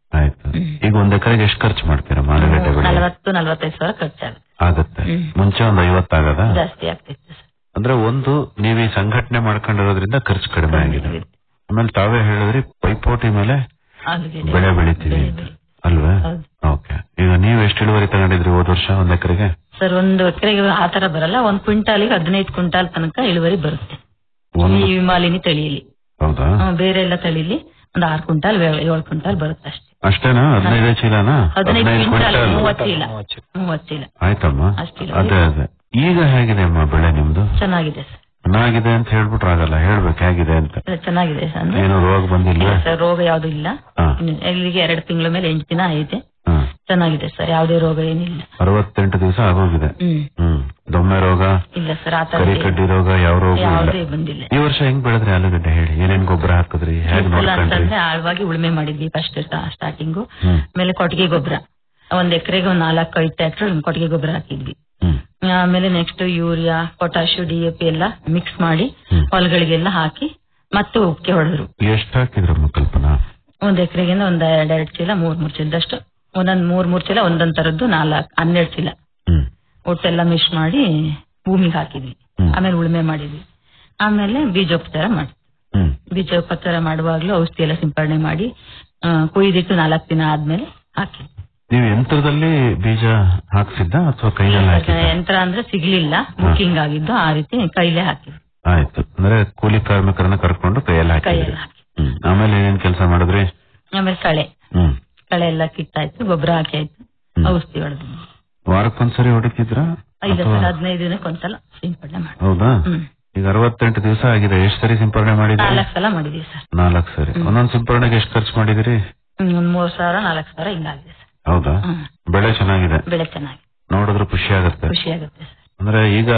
ಆಯ್ತು ಈಗ ಒಂದ್ ಎಕರೆಗೆ ಎಷ್ಟು ಖರ್ಚು ಮಾಡ್ತೀರಾ ಆಲೂಗಡ್ಡೆ ಬೆಳೆ ನಲವತ್ತು ನಲವತ್ತೈದು ಸಾವಿರ ಖರ್ಚಾಗುತ್ತೆ ಆಗತ್ತೆ ಹ್ಮ್. ಮುಂಚೆ ಒಂದ್ ಐವತ್ತಾಗದ ಜಾಸ್ತಿ ಆಗ್ತಿತ್ತು ಸರ್ ಅಂದ್ರೆ ಒಂದು ನೀವು ಈ ಸಂಘಟನೆ ಮಾಡ್ಕೊಂಡಿರೋದ್ರಿಂದ ಖರ್ಚು ಕಡಿಮೆ ಆಗಿದೆ ಆಮೇಲೆ ತಾವೇ ಹೇಳಿದ್ರಿ ಪೈಪೋಟಿ ಮೇಲೆ ಆಲೂಗೆಡ್ಡೆ ಬೆಳೆ ಬೆಳಿತೀವಿ ಅಂತ ಅಲ್ವೇ ಓಕೆ ಈಗ ನೀವು ಎಷ್ಟು ಇಳುವರಿ ತಗೊಂಡಿದ್ರಿ ಹೋದ ವರ್ಷ ಒಂದ್ ಎಕರೆಗೆ ಸರ್ ಒಂದು ಎಕರೆಗೆ ಆ ತರ ಬರಲ್ಲ ಒಂದ್ ಕ್ವಿಂಟಾಲಿಗೆ ಹದಿನೈದು ಕ್ವಿಂಟಾಲ್ ತನಕ ಇಳುವರಿ ಬರುತ್ತೆ ಒಂದು ಈ ವಿಮಾಲಿನಿ ತಳಿಯಲ್ಲಿ ಹೌದಾ ಹ್ಮ್, ಬೇರೆ ಎಲ್ಲ ತಳಿಲಿ ಒಂದ್ ಆರು ಕ್ವಿಂಟಾಲ್ ಏಳು ಕ್ವಿಂಟಾಲ್ ಬರುತ್ತೆ ಅಷ್ಟೇ ಅಷ್ಟೇನಾ ಹದಿನೈದು ಚೀಲನಾ ಹದಿನೈದು ಕ್ವಿಂಟಾಲ್ ಕ್ವಿಂಟಾಲ್ ಮೂವತ್ತು ಚೀಲ ಮೂವತ್ತು ಚೀಲ ಆಯ್ತಮ್ಮ ಅಷ್ಟಿಲ್ಲ. ಅದೇ ಅದೇ ಈಗ ಹೇಗಿದೆ ಅಮ್ಮ ಬೆಳೆ ನಿಮ್ದು ಚೆನ್ನಾಗಿದೆ ಸರ್ ಚೆನ್ನಾಗಿದೆ ಅಂತ ಹೇಳ್ಬಿಟ್ರೆ ಆಗಲ್ಲ ಹೇಳ್ಬೇಕು ಹೇಗಿದೆ ಅಂತ ಇದು ಚೆನ್ನಾಗಿದೆ ಸರ್ ಅಂದ್ರೆ ಏನು ರೋಗ ಬಂದಿಲ್ವೇ ಇಲ್ಲ ಸರ್ ರೋಗ ಯಾವ್ದು ಇಲ್ಲ ಹಾ. ಇನ್ನು ಇಲ್ಲಿಗೆ ಎರಡು ತಿಂಗಳ ಮೇಲೆ ಎಂಟು ದಿನ ಐತೆ ಹಾ. ಚೆನ್ನಾಗಿದೆ ಸರ್ ಯಾವುದೇ ರೋಗ ಏನಿಲ್ಲ ಅರವತ್ತೆಂಟು ದಿವಸ ಆಗೋಗಿದೆ ಹ್ಮ್ ಹ್ಮ್ ದೊಮ್ಮೆ ರೋಗ ಇಲ್ಲ ಸರ್ ಆ ತರ ಕರಿ ಕಡ್ಡಿ ರೋಗ ಯಾವ ರೋಗ ಯಾವುದೇ ಇಲ್ಲ ಬಂದಿಲ್ಲ ಈ ವರ್ಷ ಹೆಂಗ್ ಬೆಳೆದ್ರಿ ಆಲೂಗಡ್ಡೆ ಹೇಳಿ ಏನೇನ್ ಗೊಬ್ಬರ ಹಾಕಿದ್ರಿ ಹೇಗ್ ಇಲ್ಲ ನೋಡ್ಕೊಂಡ್ರಿ ಅಂತಂದ್ರೆ ಆಳವಾಗಿ ಉಳುಮೆ ಮಾಡಿದ್ವಿ ಫಸ್ಟ್ ಸ್ಟಾರ್ಟಿಂಗು ಹ್ಮ್ ಆಮೇಲೆ ಕೊಟ್ಟಿಗೆ ಗೊಬ್ಬರ ಒಂದ್ ಎಕರೆಗೆ ಒಂದ್ ನಾಲ್ಕು ಐದು ಟ್ರ್ಯಾಕ್ಟರ್ ಕೊಟ್ಟಿಗೆ ಗೊಬ್ಬರ ಹಾಕಿದ್ವಿ ಹ್ಮ್ ಆಮೇಲೆ next urea potash D A P ಎಲ್ಲ ಮಿಕ್ಸ್ ಮಾಡಿ ಹೊಲಗಳಿಗೆಲ್ಲ ಹಾಕಿ ಮತ್ತೆ ಉಕ್ಕೆ ಹೊಡೆದ್ರು ಎಷ್ಟ್ ಹಾಕಿದ್ರಮ್ಮ ಕಲ್ಪನಾ ಒಂದ್ ಎಕರೆಗಿಂದ ಒಂದ್ ಎರಡೆರಡು ಚೀಲ ಮೂರ್ ಮೂರ್ ಚೀಲದಷ್ಟು ಒಂದೊಂದ್ ಮೂರ್ ಮೂರ್ ಚೀಲ ಒಂದೊಂದ್ ತರದ್ದು ನಾಲ್ಕು ಹನ್ನೆರಡು ಚೀಲ ಹ್ಮ್ ಒಟ್ಟೆಲ್ಲ ಮಿಕ್ಸ್ ಮಾಡಿ ಭೂಮಿಗೆ ಹಾಕಿದ್ವಿ ಹ್ಮ್. ಆಮೇಲೆ ಉಳುಮೆ ಮಾಡಿದ್ವಿ ಆಮೇಲೆ ಬೀಜೋಪಚಾರ ಮಾಡಿ ಹ್ಮ್ ಬೀಜೋಪಚಾರ ಮಾಡುವಾಗ್ಲೂ ಔಷಧಿ ಎಲ್ಲ ಸಿಂಪಡಣೆ ಮಾಡಿ ಆ, ಕುಯ್ದಿಟ್ಟು ನಾಲ್ಕು ದಿನ ಆದ್ಮೇಲೆ ಹಾಕಿ ನೀವು ಯಂತ್ರದಲ್ಲಿ ಬೀಜ ಹಾಕ್ಸಿದ್ದ ಅಥವಾ ಕೈಯಲ್ಲಿ ಹಾಕಿದ್ದ ಯಂತ್ರ ಅಂದ್ರೆ ಸಿಗ್ಲಿಲ್ಲ ಬುಕಿಂಗ್ ಆಗಿದ್ದು ಆ ರೀತಿ ಕೈಲೇ ಹಾಕಿ ಆಯ್ತು ಅಂದ್ರೆ ಕೂಲಿ ಕಾರ್ಮಿಕರನ್ನ ಕರ್ಕೊಂಡು ಕೈಯಲ್ಲಿ ಹಾಕಿದ್ರಿ ಕೈಯಲ್ಲಿ ಹಾಕಿ ಹ್ಮ್ ಆಮೇಲೆ ಏನೇನ್ ಕೆಲಸ ಮಾಡಿದ್ರಿ ಆಮೇಲೆ ಕಳೆ ಹ್ಮ್ ಕಳೆ ಎಲ್ಲ ಕಿತ್ತಾಯ್ತು ಗೊಬ್ಬರ ಹಾಕಿ ಆಯ್ತು ಔಷಧಿ ಹೊಡೆದ್ವಿ ವಾರಕ್ಕೊಂದ್ಸರಿ ಹೊಡಿತಿದ್ರ ಇಲ್ಲ ಅಥವಾ ಸರ್ ಹದಿನೈದು ದಿನಕ್ಕೊಂದ್ಸಲ ಸಿಂಪಡಣೆ ಮಾಡಿ ಹೌದಾ ಹ್ಮ್ ಈಗ ಅರವತ್ತೆಂಟು ದಿವಸ ಆಗಿದೆ ಎಷ್ಟು ಸರಿ ಸಿಂಪರಣೆ ಮಾಡಿದ್ರಿ ನಾಲ್ಕು ಸಲ ಮಾಡಿದೀವಿ ಸರ್ ನಾಲ್ಕು ಸರಿ ಒಂದೊಂದ್ ಸಿಂಪರಣೆಗೆ ಎಷ್ಟು ಖರ್ಚು ಮಾಡಿದಿರಿ ಹ್ಮ್, ಒಂದ್ ಮೂರ್ ಸಾವಿರ ನಾಲ್ಕು ಸಾವಿರ ಹಿಂಗಾಗಿದೆ ಸರ್ ಹೌದಾ ಹ್ಮ್. ಬೆಳೆ ಚೆನ್ನಾಗಿದೆ ಬೆಳೆ ಚೆನ್ನಾಗಿ ನೋಡಿದ್ರೆ ಖುಷಿ ಆಗುತ್ತೆ ಖುಷಿ ಆಗುತ್ತೆ ಸರ್ ಅಂದ್ರೆ ಈಗ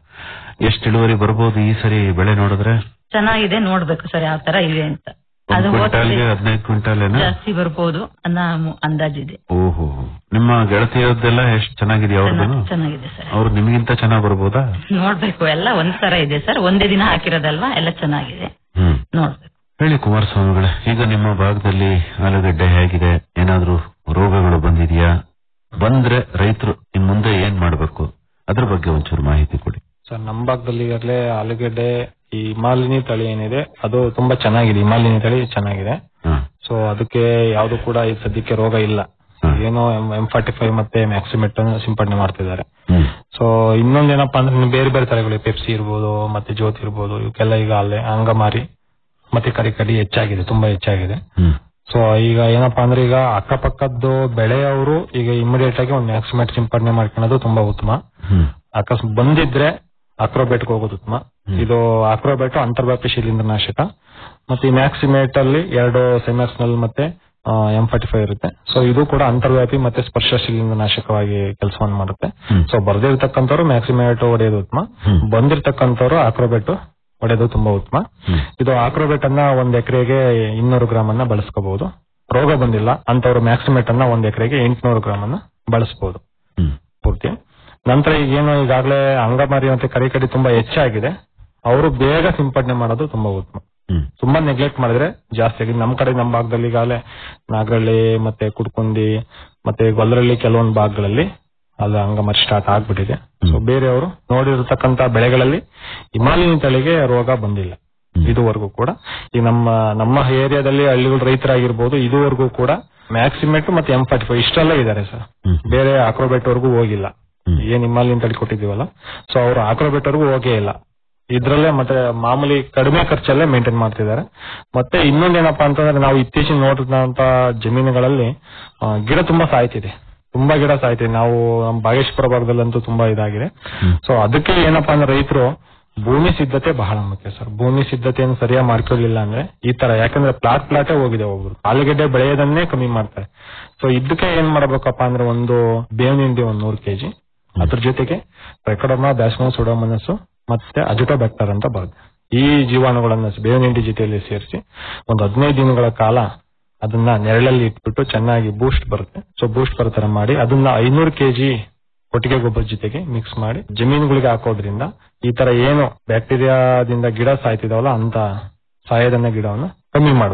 ಎಷ್ಟು ಇಳುವರಿ ಬರ್ಬೋದು ಈ ಸರಿ ಬೆಳೆ ನೋಡಿದ್ರೆ ಚೆನ್ನಾಗಿದೆ ನೋಡ್ಬೇಕು ಸರ್ ಯಾವ ತರ ಇದೆ ಅಂತ ಒಂದ್ ಅದು ಹೋದ್ ಕ್ವಿಂಟಾಲ್ಗೆ ಸರಿ ಹದಿನೈದು ಕ್ವಿಂಟಾಲ್ ಏನಾ ಜಾಸ್ತಿ ಬರ್ಬೋದು ಅನ್ನೋ ಮು- ಅಂದಾಜಿದೆ ಓಹೋ ನಿಮ್ಮ ಗೆಳತಿಯರದ್ದೆಲ್ಲ ಎಷ್ಟು ಚೆನ್ನಾಗಿದೆ ಅವ್ರದ್ದು ಚೆನ್ನಾಗಿ- ಚೆನ್ನಾಗಿದೆ ಸರ್ ಅವ್ರು ನಿಮಗಿಂತ ಚೆನ್ನಾಗ್ ಬರ್ಬೋದಾ ನೋಡ್ಬೇಕು ಎಲ್ಲ ಒಂದ್ ತರ ಇದೆ ಸರ್ ಒಂದೇ ದಿನ ಹಾಕಿರೋದಲ್ವಾ ಎಲ್ಲ ಚೆನ್ನಾಗಿದೆ ಹ್ಮ್ ನೋಡ್ಬೇಕು ಹೇಳಿ ಕುಮಾರಸ್ವಾಮಿಗಳೇ ಈಗ ನಿಮ್ಮ ಭಾಗದಲ್ಲಿ ಆಲೂಗಡ್ಡೆ ಹೇಗಿದೆ ಏನಾದ್ರೂ ರೋಗಗಳು ಬಂದಿದೆಯಾ ಬಂದ್ರೆ ರೈತರು ಇನ್ ಮುಂದೆ ಏನ್ ಮಾಡ್ಬೇಕು ಅದ್ರ ಬಗ್ಗೆ ಒಂಚೂರು ಮಾಹಿತಿ ಕೊಡಿ ಸರ್ ನಮ್ಮ ಭಾಗದಲ್ಲಿ ಈಗಾಗಲೇ ಆಲೂಗೆಡ್ಡೆ ಈ ಹಿಮಾಲಿನಿ ತಳಿ ಏನಿದೆ ಅದು ತುಂಬಾ ಚೆನ್ನಾಗಿದೆ ಹಿಮಾಲಿನಿ ತಳಿ ಚೆನ್ನಾಗಿದೆ ಸೊ ಅದಕ್ಕೆ ಯಾವ್ದು ಕೂಡ ಈ ಸದ್ಯಕ್ಕೆ ರೋಗ ಇಲ್ಲ ಏನೋ ಎಂ ಫಾರ್ಟಿ ಫೈವ್ ಮತ್ತೆ ಮ್ಯಾಕ್ಸಿಮೆಟ್ ಸಿಂಪಡಣೆ ಮಾಡ್ತಿದ್ದಾರೆ ಸೊ ಇನ್ನೊಂದೇನಪ್ಪಾ ಅಂದ್ರೆ ಇನ್ನು ಬೇರೆ ಬೇರೆ ತಳಿಗಳು ಪೆಪ್ಸಿ ಇರ್ಬೋದು ಮತ್ತೆ ಜ್ಯೋತಿ ಇರ್ಬೋದು ಇವಕ್ಕೆಲ್ಲ ಈಗ ಅಲ್ಲೇ ಅಂಗಮಾರಿ ಮತ್ತೆ ಕರಿಕಡಿ ಹೆಚ್ಚಾಗಿದೆ ತುಂಬಾ ಹೆಚ್ಚಾಗಿದೆ ಸೊ ಈಗ ಏನಪ್ಪಾ ಅಂದ್ರೆ ಈಗ ಅಕ್ಕಪಕ್ಕದ್ದು ಬೆಳೆಯವರು ಈಗ ಇಮಿಡಿಯೇಟ್ ಆಗಿ ಒಂದು ಮ್ಯಾಕ್ಸಿಮೇಟ್ ಸಿಂಪಡಣೆ ಮಾಡ್ಕೊಳ್ಳೋದು ತುಂಬಾ ಉತ್ತಮ ಅಕಸ್ಮಾತ್ ಬಂದಿದ್ರೆ ಅಕ್ರೋಬೆಟ್ ಹೋಗೋದು ಉತ್ತಮ ಇದು ಅಕ್ರೋಬೆಟ್ ಅಂತರ್ವ್ಯಾಪಿ ಶಿಲೀಂಧ್ರನಾಶಕ ಮತ್ತೆ ಈ ಮ್ಯಾಕ್ಸಿಮೇಟ್ ಅಲ್ಲಿ ಎರಡು ಸೆಮ್ಯಾಕ್ಸ್ನಲ್ ಮತ್ತೆ ಎಂ ಫಾರ್ಟಿ ಫೈವ್ ಇರುತ್ತೆ ಸೊ ಇದು ಕೂಡ ಅಂತರ್ವ್ಯಾಪಿ ಮತ್ತೆ ಸ್ಪರ್ಶ ಶಿಲೀಂಧ್ರನಾಶಕವಾಗಿ ಕೆಲಸವನ್ನು ಮಾಡುತ್ತೆ ಸೊ ಬರ್ದಿರ್ತಕ್ಕಂಥವ್ರು ಮ್ಯಾಕ್ಸಿಮೇಟ್ ಹೊಡೆಯೋದು ಉತ್ತಮ ಬಂದಿರ್ತಕ್ಕಂಥವ್ರು ಆಕ್ರೋಬೆಟ್ ಹೊಡೆಯೋದು ತುಂಬಾ ಉತ್ತಮ ಇದು ಆಕ್ರೋಬೆಟ್ ಅನ್ನ ಒಂದ್ ಎಕರೆಗೆ ಇನ್ನೂರು ಗ್ರಾಮ್ ಅನ್ನ ಬಳಸ್ಕೋಬಹುದು ರೋಗ ಬಂದಿಲ್ಲ ಅಂತವ್ರು ಮ್ಯಾಕ್ಸಿಮೇಟ್ ಅನ್ನ ಒಂದ್ ಎಕರೆಗೆ ಎಂಟುನೂರು ಗ್ರಾಮ್ ಅನ್ನ ಬಳಸಬಹುದು ಪೂರ್ತಿ ನಂತರ ಈಗ ಏನು ಈಗಾಗಲೇ ಅಂಗಮಾರಿ ಮತ್ತೆ ಕರಿಕಡಿ ತುಂಬಾ ಹೆಚ್ಚಾಗಿದೆ ಅವರು ಬೇಗ ಸಿಂಪಡಣೆ ಮಾಡೋದು ತುಂಬಾ ಉತ್ತಮ ತುಂಬಾ ನೆಗ್ಲೆಕ್ಟ್ ಮಾಡಿದ್ರೆ ಜಾಸ್ತಿ ಆಗಿದೆ ನಮ್ ಕಡೆ ನಮ್ಮ ಭಾಗದಲ್ಲಿ ಈಗಾಗಲೇ ನಾಗರಳ್ಳಿ ಮತ್ತೆ ಕುಡ್ಕುಂದಿ ಮತ್ತೆ ಗೊಲ್ಲರಳ್ಳಿ ಕೆಲವೊಂದು ಭಾಗಗಳಲ್ಲಿ ಅದು ಅಂಗಮಾರಿ ಸ್ಟಾರ್ಟ್ ಆಗ್ಬಿಟ್ಟಿದೆ ಸೊ ಬೇರೆಯವರು ನೋಡಿರತಕ್ಕಂತ ಬೆಳೆಗಳಲ್ಲಿ ಹಿಮಾಲಯನ್ ತಳಿಗೆ ರೋಗ ಬಂದಿಲ್ಲ ಇದುವರೆಗೂ ಕೂಡ ಈ ನಮ್ಮ ನಮ್ಮ ಏರಿಯಾದಲ್ಲಿ ಹಳ್ಳಿಗಳ ರೈತರಾಗಿರ್ಬೋದು ಇದುವರೆಗೂ ಕೂಡ ಮ್ಯಾಕ್ಸಿಮೇಟ್ ಮತ್ತೆ ಎಂ ಫಾರ್ಟಿ ಫೈವ್ ಇಷ್ಟೆಲ್ಲ ಇದಾರೆ ಸರ್ ಬೇರೆ ಆಕ್ರೋಬೆಟ್ ವರ್ಗೂ ಹೋಗಿಲ್ಲ ಏನ್ ಹಿಮಾಲಯನ್ ತಳಿ ಕೊಟ್ಟಿದೀವಲ್ಲ ಸೊ ಅವರು ಆಕ್ರೋಬೆಟ್ ವರ್ಗೂ ಹೋಗೇ ಇಲ್ಲ ಇದ್ರಲ್ಲೇ ಮತ್ತೆ ಮಾಮೂಲಿ ಕಡಿಮೆ ಖರ್ಚಲ್ಲೇ ಮೇಂಟೈನ್ ಮಾಡ್ತಿದ್ದಾರೆ ಮತ್ತೆ ಇನ್ನೊಂದೇನಪ್ಪಾ ಅಂತಂದ್ರೆ ನಾವು ಇತ್ತೀಚಿನ ನೋಡಿದಂತ ಜಮೀನುಗಳಲ್ಲಿ ಆ, ಗಿಡ ತುಂಬಾ ಸಾಯ್ತಿದೆ ತುಂಬಾ ಗಿಡ ಸಾಯ್ತಿದೆ ನಾವು ನಮ್ಮ ಬಾಗೇಶ್ವರ ಭಾಗದಲ್ಲಂತೂ ತುಂಬಾ ಇದಾಗಿದೆ ಸೊ ಅದಕ್ಕೆ ಏನಪ್ಪಾ ಅಂದ್ರೆ ರೈತರು ಭೂಮಿ ಸಿದ್ಧತೆ ಬಹಳ ಮುಖ್ಯ ಸರ್ ಭೂಮಿ ಸಿದ್ಧತೆಯನ್ನು ಸರಿಯಾಗಿ ಮಾಡ್ಕೊಳ್ಳಿಲ್ಲ ಅಂದ್ರೆ ಈ ತರ ಯಾಕಂದ್ರೆ ಪ್ಲಾಟ್ ಪ್ಲಾಟೇ ಹೋಗಿದೆ ಒಬ್ರು ಆಲೂಗಡ್ಡೆ ಬೆಳೆಯೋದನ್ನೇ ಕಮ್ಮಿ ಮಾಡ್ತಾರೆ ಸೊ ಇದಕ್ಕೆ ಏನ್ ಮಾಡ್ಬೇಕಪ್ಪ ಅಂದ್ರೆ ಒಂದು ಬೇವಿನ ಹಿಂಡಿ ಒಂದ್ ನೂರು ಕೆಜಿ ಅದ್ರ ಜೊತೆಗೆ ರೆಕಡೋಮ ಬ್ಯಾಸ್ಮೋ ಸುಡೋಮನಸ್ಸು ಮತ್ತೆ ಅಜಿಟೋಬ್ಯಾಕ್ಟರ್ ಅಂತ ಬರುತ್ತೆ ಈ ಜೀವಾಣುಗಳನ್ನ ಬೇವಿನ ಹಿಂಡಿ ಜೊತೆಯಲ್ಲಿ ಸೇರಿಸಿ ಒಂದು ಹದಿನೈದು ದಿನಗಳ ಕಾಲ ಅದನ್ನ ನೆರಳಲ್ಲಿ ಇಟ್ಬಿಟ್ಟು ಚೆನ್ನಾಗಿ ಬೂಸ್ಟ್ ಬರುತ್ತೆ ಸೊ ಬೂಸ್ಟ್ ಬರೋ ತರ ಮಾಡಿ ಅದನ್ನ ಐನೂರು ಕೆಜಿ ಕೊಟ್ಟಿಗೆ ಗೊಬ್ಬರ ಜೊತೆಗೆ ಮಿಕ್ಸ್ ಮಾಡಿ ಜಮೀನುಗಳಿಗೆ ಹಾಕೋದ್ರಿಂದ ಈ ತರ ಏನು ಬ್ಯಾಕ್ಟೀರಿಯಾದಿಂದ ಗಿಡ ಸಾಯ್ತಿದಾವಲ್ಲ ಅಂತ ಸಾಯದನ್ನ ಗಿಡವನ್ನ ಕಮ್ಮಿ ಮಾಡಬಹುದು